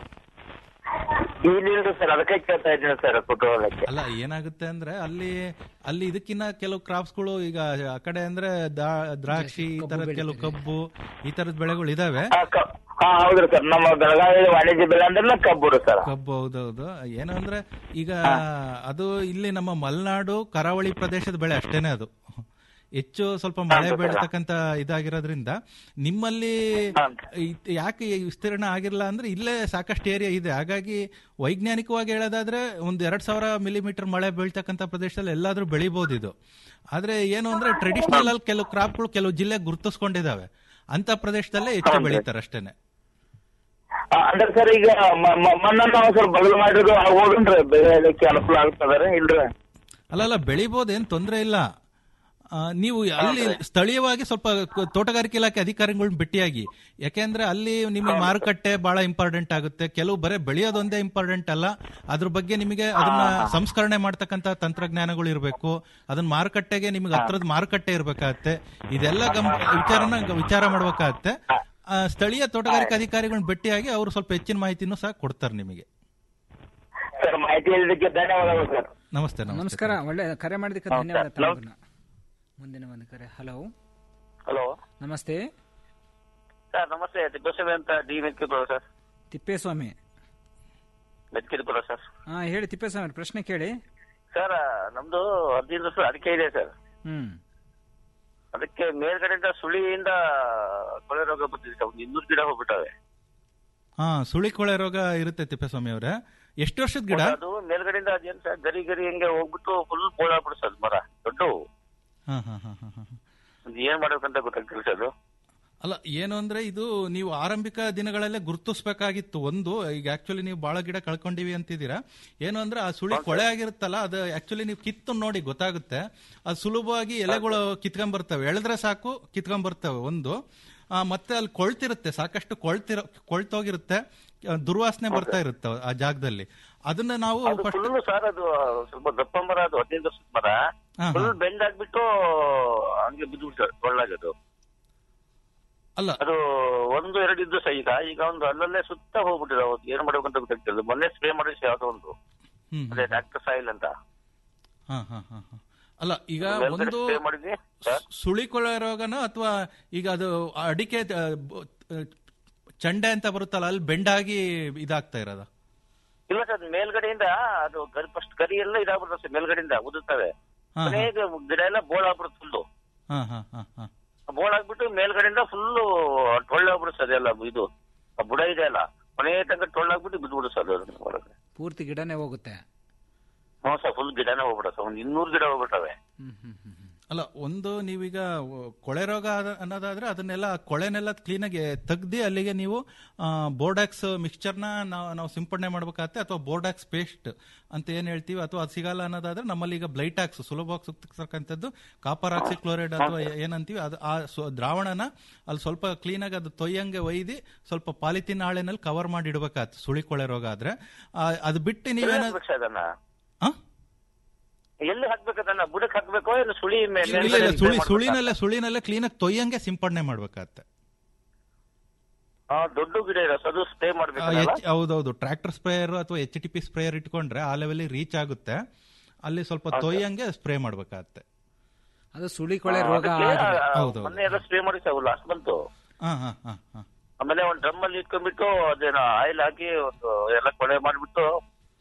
ಇಲ್ಲಿಲ್ರಿ ಸರ್ ಅದಕ್ಕೆ ಕೇಳ್ತಾ ಇದ್ದೀನಿ ಸರ್ ಕುತೂಹಲಕ್ಕೆ ಅಲ್ಲ ಏನಾಗುತ್ತೆ ಅಂದ್ರೆ ಅಲ್ಲಿ ಅಲ್ಲಿ ಇದಕ್ಕಿನ್ನ ಕೆಲವು ಕ್ರಾಪ್ಸ್ಗಳು ಈಗ ಆ ಕಡೆ ಅಂದ್ರೆ ದಾ- ದ್ರಾಕ್ಷಿ ಈ ತರದ ಕೆಲವು ಕಬ್ಬು ಈ ತರದ ಬೆಳೆಗಳು ಇದಾವೆ ಹಾ ಹೌದ್ರಿ ಸರ್ ನಮ್ಮ ಬೆಳಗಾವಿ ವಾಣಿಜ್ಯ ಬೆಳೆ ಅಂದ್ರೆ ಕಬ್ಬು ಸರ್ ಕಬ್ಬು ಹೌದೌದು ಏನು ಅಂದ್ರೆ ಈಗ ಅದು ಇಲ್ಲಿ ನಮ್ಮ ಮಲೆನಾಡು ಕರಾವಳಿ ಪ್ರದೇಶದ ಬೆಳೆ ಅಷ್ಟೇನೆ ಅದು ಹೆಚ್ಚು ಸ್ವಲ್ಪ ಮಳೆ ಹಾ, ಸರ್. ಬೀಳ್ತಕ್ಕಂತ ಇದಾಗಿರೋದ್ರಿಂದ ನಿಮ್ಮಲ್ಲಿ ಇದ್- ಯಾಕೆ ಈ ವಿಸ್ತೀರ್ಣ ಆಗಿಲ್ಲ ಅಂದ್ರೆ ಇಲ್ಲೇ ಸಾಕಷ್ಟು ಏರಿಯಾ ಇದೆ ಹಾಗಾಗಿ ವೈಜ್ಞಾನಿಕವಾಗಿ ಹೇಳೋದಾದ್ರೆ ಒಂದು ಎರಡ್ ಸಾವಿರ ಮಿಲಿಮೀಟರ್ ಮಳೆ ಬೀಳ್ತಕ್ಕಂತ ಪ್ರದೇಶದಲ್ಲಿ ಎಲ್ಲಾದ್ರೂ ಬೆಳಿಬಹುದು ಇದು ಆದ್ರೆ ಏನು ಅಂದ್ರೆ ಟ್ರೆಡಿಷನಲ್ ಅಲ್ಲಿ ಕೆಲವು ಕ್ರಾಪ್ಗಳು ಕೆಲವು ಜಿಲ್ಲೆ ಗುರುತಿಸ್ಕೊಂಡಿದಾವೆ ಅಂತ ಪ್ರದೇಶದಲ್ಲೇ ಹೆಚ್ಚು ಹೌದ್ರಿ. ಬೆಳೀತಾರೆ ಅಷ್ಟೇನೆ ಆ, ಅಂದ್ರೆ ಸರ್ ಈಗ ಮ- ಮ- ಮಣ್ಣನ್ನ ನಾವು ಸ್ವಲ್ಪ ಬದಲು ಮಾಡಿದ್ರು ಹೋಗನ್ರಿ ಬೆಳೆಯಲಿಕ್ಕೆ ಅನುಕೂಲ ಆಗ್ತದಾರೆ ಇಲ್ರಿ ಅಲ್ಲ ಅಲ್ಲ ಬೆಳಿಬೋದು ಏನ್ ತೊಂದರೆ ಇಲ್ಲ ಆ, ನೀವು ಅಲ್ಲಿ ಸ್ಥಳೀಯವಾಗಿ ಸ್ವಲ್ಪ ಕ- ತೋಟಗಾರಿಕೆ ಇಲಾಖೆ ಅಧಿಕಾರಿಗಳನ್ನ ಭೇಟಿಯಾಗಿ ಯಾಕೆಂದ್ರೆ ಅಲ್ಲಿ ನಿಮಗೆ ಮಾರುಕಟ್ಟೆ ಬಹಳ ಇಂಪಾರ್ಟೆಂಟ್ ಆಗುತ್ತೆ ಕೆಲವು ಬರೀ ಬೆಳೆಯೋದೊಂದೇ ಇಂಪಾರ್ಟೆಂಟ್ ಅಲ್ಲ ಅದ್ರ ಬಗ್ಗೆ ನಿಮಗೆ ಅದನ್ನ ಸಂಸ್ಕರಣೆ ಮಾಡ್ತಕ್ಕಂತ ತಂತ್ರಜ್ಞಾನಗಳು ಇರಬೇಕು ಅದನ್ನ ಮಾರುಕಟ್ಟೆಗೆ ನಿಮಗೆ ಹತ್ರದ ಮಾರುಕಟ್ಟೆ ಇರ್ಬೇಕಾಗತ್ತೆ ಇದೆಲ್ಲ ಗಮ್ ವಿಚಾರನ ಗ- ವಿಚಾರ ಮಾಡ್ಬೇಕಾಗತ್ತೆ ಆ, ಸ್ಥಳೀಯ ತೋಟಗಾರಿಕೆ ಅಧಿಕಾರಿಗಳನ್ನ ಭೇಟಿಯಾಗಿ ಅವರು ಸ್ವಲ್ಪ ಹೆಚ್ಚಿನ ಮಾಹಿತಿನೂ ಸಹ ಕೊಡ್ತಾರೆ ನಿಮಗೆ ಸರ್ ಮಾಹಿತಿ ಹೇಳಿದ್ದಕ್ಕೆ ಧನ್ಯವಾದಗಳು ಸರ್ ನಮಸ್ತೆ ನಮಸ್ತೆ ನಮಸ್ಕಾರ ಒಳ್ಳೆ ಕರೆ ಮಾಡಿದ್ದಕ್ಕೆ ಹಾ, ಧನ್ಯವಾದ ಸರ್. ತಮಗೂನು. ಮುಂದಿನ ಒಂದು ಕರೆ ಹಲೋ ಹಲೋ ನಮಸ್ತೆ ಸರ್ ನಮಸ್ತೆ ತಿಪ್ಪೇಸ್ವಾಮಿ ಅಂತ D Mekkipura sir Tippeswamy Mekkipura sir ಹಾ ಹೇಳಿ ತಿಪ್ಪೇಸ್ವಾಮಿ ಅವ್ರೆ, ಪ್ರಶ್ನೆ ಕೇಳಿ ಸರ್ ನಮ್ದು ಹದಿನೈದು ವರ್ಷ ಅಡಿಕೆ ಇದೆ ಸರ್ ಹ್ಮ್ ಅದಕ್ಕೆ ಮೇಲ್ಗಡೆಯಿಂದ ಸುಳಿಯಿಂದ ಕೊಳೆ ರೋಗ ಬಂದಿದೆ ಸರ್ ಒಂದು ಇನ್ನೂರು ಗಿಡ ಹೋಗ್ಬಿಟ್ಟವೆ ಹಾ ಸುಳಿಕೊಳೆ ರೋಗ ಇರುತ್ತೆ ತಿಪ್ಪೇಸ್ವಾಮಿ ಅವರೇ ಎಷ್ಟು ವರ್ಷದ ಗಿಡ ಅದು ಮೇಲ್ಗಡೆಯಿಂದ ಅದೇನ್ ಸರ್ ಗರಿ ಗರಿ ಹಿಂಗೆ ಹೋಗ್ಬಿಟ್ಟು ಫುಲ್ ಬೋಳಾಗ್ಬಿಡು ಸರ್ ಮರ ದೊಡ್ಡ ಹಾ ಹಾ ಹಾ ಹಾ ಹಾ ಅದು ಏನ್ ಮಾಡ್ಬೇಕಂತ ಗೊತ್ತಾಗ್ತಿಲ್ಲ ಸರ್ ಅದು ಅಲ್ಲ ಏನು ಅಂದ್ರೆ ಇದು ನೀವು ಆರಂಭಿಕ ದಿನಗಳಲ್ಲೇ ಗುರುತಿಸ್ಬೇಕಾಗಿತ್ತು ಒಂದು ಈಗ ಆಕ್ಚುಲಿ ನೀವು ಬಹಳ ಗಿಡ ಕಳ್ಕೊಂಡಿವಿ ಅಂತಿದ್ದೀರಾ ಏನು ಅಂದ್ರೆ ಆ ಸುಳಿ ಕೊಳೆ ಆಗಿರುತ್ತಲ್ಲ ಅದು ಆಕ್ಚುಲಿ ನೀವು ಕಿತ್ತು ನೋಡಿ ಗೊತ್ತಾಗುತ್ತೆ ಅದು ಸುಲಭವಾಗಿ ಎಲೆಗಳು ಕಿತ್ಕೊಂಡ್ ಬರ್ತವೆ ಎಳೆದ್ರೆ ಸಾಕು ಕಿತ್ಕೊಂಡ್ ಬರ್ತವೆ ಒಂದು ಆ, ಮತ್ತೆ ಅಲ್ಲಿ ಕೊಳ್ತಿರುತ್ತೆ ಸಾಕಷ್ಟು ಕೊಳ್ತಿರೋ ಕೊಳ್ತೋಗಿರುತ್ತೆ ಆ, ದುರ್ವಾಸನೆ ಬರ್ತಾ ಇರುತ್ತೆ ಆ ಜಾಗದಲ್ಲಿ ಅದನ್ನ ನಾವು ಅದು ಫಸ್ಟ್ ಫುಲ್ ಸರ್ ಅದು ಸ್ವಲ್ಪ ದಪ್ಪ ಮರ ಅದು ಹದಿನೈದು ವರ್ಷದ ಮರ ಹಾ, ಹಾ. ಫುಲ್ ಬೆಂಡ್ ಆಗ್ಬಿಟ್ಟು ಹಂಗೆ ಬಿದ್ದು ಸರ್ ಒಳ್ಳಾಗದು ಅಲ್ಲ ಅದು ಒಂದು ಎರಡು ಇದ್ದು ಸಹ ಈಗ ಈಗ ಒಂದು ಅಲ್ಲಲ್ಲೇ ಸುತ್ತ ಹೋಗ್ಬಿಟ್ಟಿದೆ ಅವತ್ತು ಏನ್ ಮಾಡ್ಬೇಕಂತ ಗೊತ್ತಾಗ್ತಿಲ್ಲ ಮೊನ್ನೆ ಸ್ಪ್ರೇ ಮಾಡಿ ಯಾವ್ದೋ ಒಂದು ಹ್ಮ್ ಅದೇ ಡಾಕ್ಟರ್ ಸಾಯಿಲ್ ಅಂತ ಹಾ ಹಾ ಹಾ ಹಾ ಅಲ್ಲ ಈಗ ಮೇಲ್ಗಡೆ ಒಂದು ಸ್ಪ್ರೇ ಮಾಡಿದ್ವಿ ಸರ್ ಸುಳಿಕೊಳೆ ರೋಗನ ಅಥವಾ ಈಗ ಅದು ಅಡಿಕೆ ಆ, ಬ- ಆ, ಚಂಡೆ ಅಂತ ಬರುತ್ತಲ್ಲ ಅಲ್ಲಿ ಬೆಂಡಾಗಿ ಇದಾಗ್ತಾ ಇರೋದ ಇಲ್ಲ ಸರ್ ಮೇಲ್ಗಡೆಯಿಂದ ಅದು ಗರಿ ಫಸ್ಟ್ ಗರಿ ಎಲ್ಲ ಇದಾಗ್ಬಿಡುತ್ತೆ ಸರ್ ಮೇಲ್ಗಡೆಯಿಂದ ಉದುರ್ತವೆ ಹಾ, ಹಾ. ಕೊನೆಗೆ ಗಿಡ ಎಲ್ಲ ಬೋಳಾಗ್ಬಿಡುತ್ತೆ ಫುಲ್ಲು ಹಾ ಹಾ ಹಾ ಹಾ ಬೋಳಾಗ್ಬಿಟ್ಟು ಮೇಲ್ಗಡೆಯಿಂದ ಫುಲ್ಲು ಟೊಳ್ಳಾಗ್ಬಿಡುತ್ತೆ ಅದೆಲ್ಲ ಇದು ಆ ಬುಡ ಇದೆ ಅಲ್ಲ ಕೊನೆ ತನಕ ಟೊಳ್ಳಾಗ್ಬಿಟ್ಟು ಬಿದ್ದುಬಿಡು ಸರ್ ಅದು ಒಳಗೆ ಪೂರ್ತಿ ಗಿಡನೇ ಹೋಗುತ್ತೆ ಹ್ಞೂ ಸರ್ ಫುಲ್ ಗಿಡನೇ ಹೋಗ್ಬಿಡ ಸರ್ ಒಂದು ಇನ್ನೂರು ಗಿಡ ಹೋಗ್ಬಿಟ್ಟವೆ ಅಲ್ಲ ಒಂದು ನೀವೀಗ ಕೊಳೆ ರೋಗ ಆದ- ಅನ್ನೋದಾದ್ರೆ ಅದನ್ನೆಲ್ಲ ಕೊಳೆನೆಲ್ಲ ಕ್ಲೀನಾಗಿ ತೆಗ್ದು ಅಲ್ಲಿಗೆ ನೀವು ಬೋರ್ಡಾಕ್ಸ್ ಮಿಕ್ಸ್ಚರ್ನ ನಾವು ನಾವು ಸಿಂಪಡಣೆ ಮಾಡ್ಬೇಕಾಗತ್ತೆ ಅಥವಾ ಬೋರ್ಡಾಕ್ಸ್ ಪೇಸ್ಟ್ ಅಂತ ಏನ್ ಹೇಳ್ತೀವಿ ಅಥವಾ ಅದು ಸಿಗಲ್ಲ ಅನ್ನೋದಾದ್ರೆ ನಮ್ಮಲ್ಲಿ ಈಗ ಬ್ಲೈಟಾಕ್ಸ್ ಸುಲಭವಾಗಿ ಸಿಗ್ತಕ್ಕಂಥದ್ದು ಕಾಪರ್ ಆಕ್ಸಿ ಕ್ಲೋರೈಡ್ ಅಥವಾ ಏನಂತೀವಿ ಅದು ಆ ಸ್ವ- ದ್ರಾವಣನ ಅಲ್ಲಿ ಸ್ವಲ್ಪ ಕ್ಲೀನಾಗಿ ಅದು ತೊಯ್ಯಂಗೆ ಒಯ್ದು ಸ್ವಲ್ಪ ಪಾಲಿಥಿನ್ ಹಾಳೆನಲ್ಲಿ ಕವರ್ ಮಾಡಿ ಇಡಬೇಕಾಗತ್ತೆ ಸುಳಿ ಕೊಳೆ ರೋಗ ಆದ್ರೆ ಆ, ಅದು ಬಿಟ್ಟು ಎಲ್ಲಿ ನೀವೇನ ಹಾಕ್ಬೇಕು ಸರ್ ಅದನ್ನ ಆ? ಎಲ್ಲಿ ಹಾಕ್ಬೇಕು ಅದನ್ನ ಬುಡಕ್ ಹಾಕ್ಬೇಕೋ ಇಲ್ಲ ಸುಳಿ ಮೇ- ಇಲ್ಲ ಮೇಲ್ಗಡೆ ಇಲ್ಲ spray ಸುಳಿ ಮಾಡ್ಬೇಕಾ? ಸುಳಿನಲ್ಲೇ ಸುಳಿನಲ್ಲೇ ಕ್ಲೀನಾಗಿ ತೊಯ್ಯಂಗೆ ಸಿಂಪಡಣೆ ಮಾಡ್ಬೇಕಾಗತ್ತೆ ಆ, ದೊಡ್ಡ ಗಿಡ ಇರೋ ಅದು ಸ್ಪ್ರೇ ಆ, ಮಾಡ್ಬೇಕಲ್ಲ ಎಚ್- ಹೌದೌದು ಟ್ರ್ಯಾಕ್ಟರ್ ಸ್ಪ್ರೇಯರ್ ಅಥವಾ ಎಚ್ ಟಿ ಪಿ ಸ್ಪ್ರೇಯರ್ ಇಟ್ಕೊಂಡ್ರೆ ಆ ಲೆವೆಲ್ ರೀಚ್ ಆಗುತ್ತೆ ಅಲ್ಲಿ ಸ್ವಲ್ಪ ಹೌದಾ? ತೊಯ್ಯಂಗೆ ಸ್ಪ್ರೇ ಮಾಡ್ಬೇಕಾಗತ್ತೆ ಅದು ಸುಳಿ ಕೊಳೆ ಆ, ರೋಗ ಅದಕ್ಕೆ, ಆಗಿದೆ. ಆ, ಹೌದೌದು. ಮೊನ್ನೆ ಎಲ್ಲ ಸ್ಪ್ರೇ ಮಾಡಿ ಸರ್ ಲಾಸ್ಟ್ ಬಂತು ಹಾ ಹಾ ಹಾ ಹಾ ಆಮೇಲೆ ಒಂದ್ ಡ್ರಮ್ ಅಲ್ಲಿ ಇಟ್ಕೊಂಡ್ಬಿಟ್ಟು ಅದೇನೋ ಆಯಿಲ್ ಹಾಕಿ ಒಂದು ಎಲ್ಲ ಕೊಳೆ ಮಾಡ್ಬಿಟ್ಟು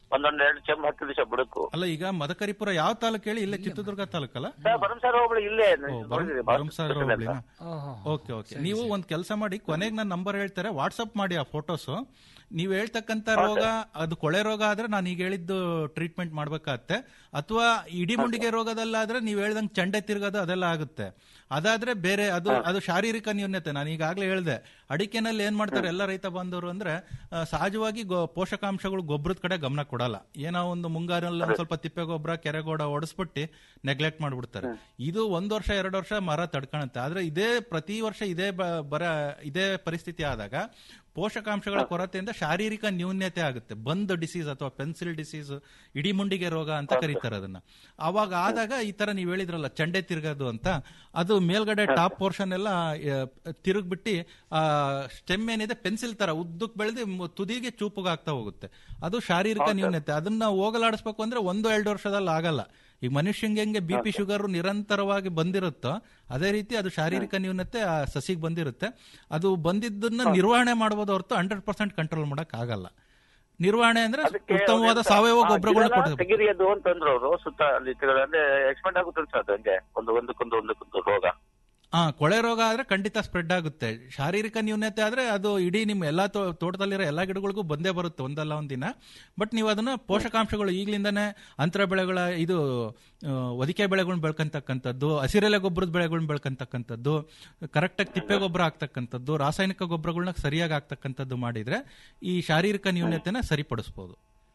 ಒಂದೊಂದ್ ಎರಡು ಚೆಂಬು ಹಾಕಿದ್ವಿ ಸರ್ ಬುಡಕ್ಕೂ ಅಲ್ಲ ಈಗ ಮದಕರಿಪುರ ಯಾವ ತಾಲೂಕು ಹೇಳಿ ಇಲ್ಲೇ ಚಿತ್ರದುರ್ಗ ತಾಲೂಕಲ್ಲ ಸರ್ ಭರಮಸಾರ ಹೋಬಳಿ ಇಲ್ಲೇ ನೋಡಿದ್ರಿ ಬಾಳ ಭರಮಸಾಗರ special ಅಂತ. ಹೋಬಳಿನಾ ಓಕೆ ಓಕೆ ನೀವು ಒಂದ್ ಕೆಲಸ ಮಾಡಿ ಕೊನೆಗೆ ನನ್ನ ನಂಬರ್ ಹೇಳ್ತಾರೆ ವಾಟ್ಸಪ್ ಮಾಡಿ ಆ ಫೋಟೋಸ್ ನೀವು ಹೇಳ್ತಕ್ಕಂತ ರೋಗ ಅದು ಕೊಳೆ ರೋಗ ಆದ್ರೆ ನಾನು ಈಗ ಹೇಳಿದ್ದು ಟ್ರೀಟ್ಮೆಂಟ್ ಮಾಡ್ಬೇಕಾಗತ್ತೆ ಅಥವಾ ಇಡೀ ಮುಂಡಿಗೆ ರೋಗದಲ್ಲಾದ್ರೆ ನೀವು ಹೇಳ್ದಂಗೆ ಚಂಡೆ ತಿರ್ಗೋದು ಅದೆಲ್ಲ ಆಗುತ್ತೆ ಅದಾದ್ರೆ ಬೇರೆ ಅದು ಅದು ಶಾರೀರಿಕ ನ್ಯೂನ್ಯತೆ ನಾನು ಈಗಾಗಲೇ ಹೇಳ್ದೆ ಅಡಿಕೆನಲ್ಲಿ ಏನ್ ಮಾಡ್ತಾರೆ ಎಲ್ಲ ರೈತ ಬಾಂಧವರು ಅಂದ್ರೆ ಆ, ಸಹಜವಾಗಿ ಗೊ- ಪೋಷಕಾಂಶಗಳು ಗೊಬ್ಬರದ ಕಡೆ ಗಮನ ಕೊಡಲ್ಲ ಏನೋ ಒಂದು ಮುಂಗಾರಲ್ಲಿ ಒಂದ್ ಸ್ವಲ್ಪ ತಿಪ್ಪೆ ಗೊಬ್ಬರ ಕೆರೆಗೋಡ ಒಡಿಸ್ಬಿಟ್ಟು ನೆಗ್ಲೆಕ್ಟ್ ಮಾಡ್ಬಿಡ್ತಾರೆ ಇದು ಒಂದ್ ವರ್ಷ ಎರಡು ವರ್ಷ ಮರ ತಡ್ಕೊಳುತ್ತೆ ಆದ್ರೆ ಇದೇ ಪ್ರತಿ ವರ್ಷ ಇದೇ ಬ- ಬರ ಇದೇ ಪರಿಸ್ಥಿತಿ ಆದಾಗ ಪೋಷಕಾಂಶಗಳ ಕೊರತೆಯಿಂದ ಶಾರೀರಿಕ ನ್ಯೂನ್ಯತೆ ಆಗುತ್ತೆ ಬಂದ್ ಡಿಸೀಸ್ ಅಥವಾ ಪೆನ್ಸಿಲ್ ಡಿಸೀಸ್ ಇಡೀ ಮುಂಡಿಗೆ ರೋಗ ಅಂತ ಕರೀತಾರೆ ಅದನ್ನ ಅವಾಗ ಆದಾಗ ಈ ತರ ನೀವ್ ಹೇಳಿದ್ರಲ್ಲ ಚಂಡೆ ತಿರ್ಗೋದು ಅಂತ ಅದು ಮೇಲ್ಗಡೆ ಟಾಪ್ ಪೋರ್ಷನ್ ಎಲ್ಲ ತಿರುಗ್ಬಿಟ್ಟು ಆ ಸ್ಟೆಮ್ ಏನಿದೆ ಪೆನ್ಸಿಲ್ ತರ ಉದ್ದಕ್ ಬೆಳೆದು ಮ್- ತುದಿಗೆ ಚೂಪುಗಾಗ್ತಾ ಹೋಗುತ್ತೆ ಅದು ಶಾರೀರಿಕ ನ್ಯೂನ್ಯತೆ ಅದನ್ನ ಹೋಗಲಾಡಿಸ್ಬೇಕು ಅಂದ್ರೆ ಒಂದು ಎರಡು ವರ್ಷದಲ್ಲಿ ಆಗಲ್ಲ ಈಗ ಮನುಷ್ಯಂಗೆ ಹೆಂಗೆ ಬಿ ಪಿ ಶುಗರ್ ನಿರಂತರವಾಗಿ ಬಂದಿರುತ್ತೋ ಅದೇ ರೀತಿ ಅದು ಶಾರೀರಿಕ ನ್ಯೂನತೆ ಆ ಸಸಿಗೆ ಬಂದಿರುತ್ತೆ ಅದು ಬಂದಿದ್ದನ್ನ ನಿರ್ವಹಣೆ ಮಾಡಬಹುದು ಹೊರತು ಹಂಡ್ರೆಡ್ ಪರ್ಸೆಂಟ್ ಕಂಟ್ರೋಲ್ ಮಾಡಕ್ ಆಗಲ್ಲ ನಿರ್ವಹಣೆ ಅಂದ್ರೆ ಉತ್ತಮವಾದ ಸಾವಯವ ಗೊಬ್ಬರಗಳನ್ನ ಕೊಡಬೇಕು ತೆಗಿರಿ ಅದು ಅಂತಂದ್ರು ಅವರು ಸುತ್ತ ಅಲ್ಲಿ ತಿರ್ಗಾಡಿ- ಅಂದ್ರೆ ಎಕ್ಸ್ಪೆಂಡ್ ಆಗುತ್ತೆ ಸರ್ ಅದು ಹಂಗೆ ಒಂದು ಒಂದಕ್ಕೊಂದು ಒಂದಕ್ಕೊಂದು ರೋಗ ಆ ಕೊಳೆ ರೋಗ ಆದ್ರೆ ಖಂಡಿತ ಸ್ಪ್ರೆಡ್ ಆಗುತ್ತೆ ಶಾರೀರಿಕ ನ್ಯೂನ್ಯತೆ ಆದ್ರೆ ಅದು ಇಡೀ ನಿಮ್ಮ ಎಲ್ಲಾ ತೋ- ತೋಟದಲ್ಲಿರೋ ಎಲ್ಲಾ ಗಿಡಗಳಿಗೂ ಬಂದೇ ಬರುತ್ತೆ ಒಂದಲ್ಲ ಒಂದಿನ ಬಟ್ ನೀವು ಅದನ್ನ ಪೋಷಕಾಂಶಗಳು ಈಗ್ಲಿಂದಾನೇ ಅಂತರ ಬೆಳೆಗಳ ಇದು ಆ, ಒದಿಕೆ ಬೆಳೆಗಳನ್ನ ಬೆಳ್ಕೊಂತಕ್ಕಂಥದ್ದು ಹಸಿರೆಲೆ ಗೊಬ್ಬರದ ಬೆಳೆಗಳನ್ನ ಬೆಳ್ಕೊಂತಕ್ಕಂಥದ್ದು ಕರೆಕ್ಟಾಗಿ ತಿಪ್ಪೆ ಗೊಬ್ಬರ ಆಗ್ತಕ್ಕಂಥದ್ದು ರಾಸಾಯನಿಕ ಗೊಬ್ಬರಗಳನ್ನ ಸರಿಯಾಗಿ ಆಗ್ತಕ್ಕಂಥದ್ದು ಮಾಡಿದ್ರೆ ಈ ಶಾರೀರಿಕ ನ್ಯೂನ್ಯತೆನ ಸರಿಪಡಿಸಬಹುದು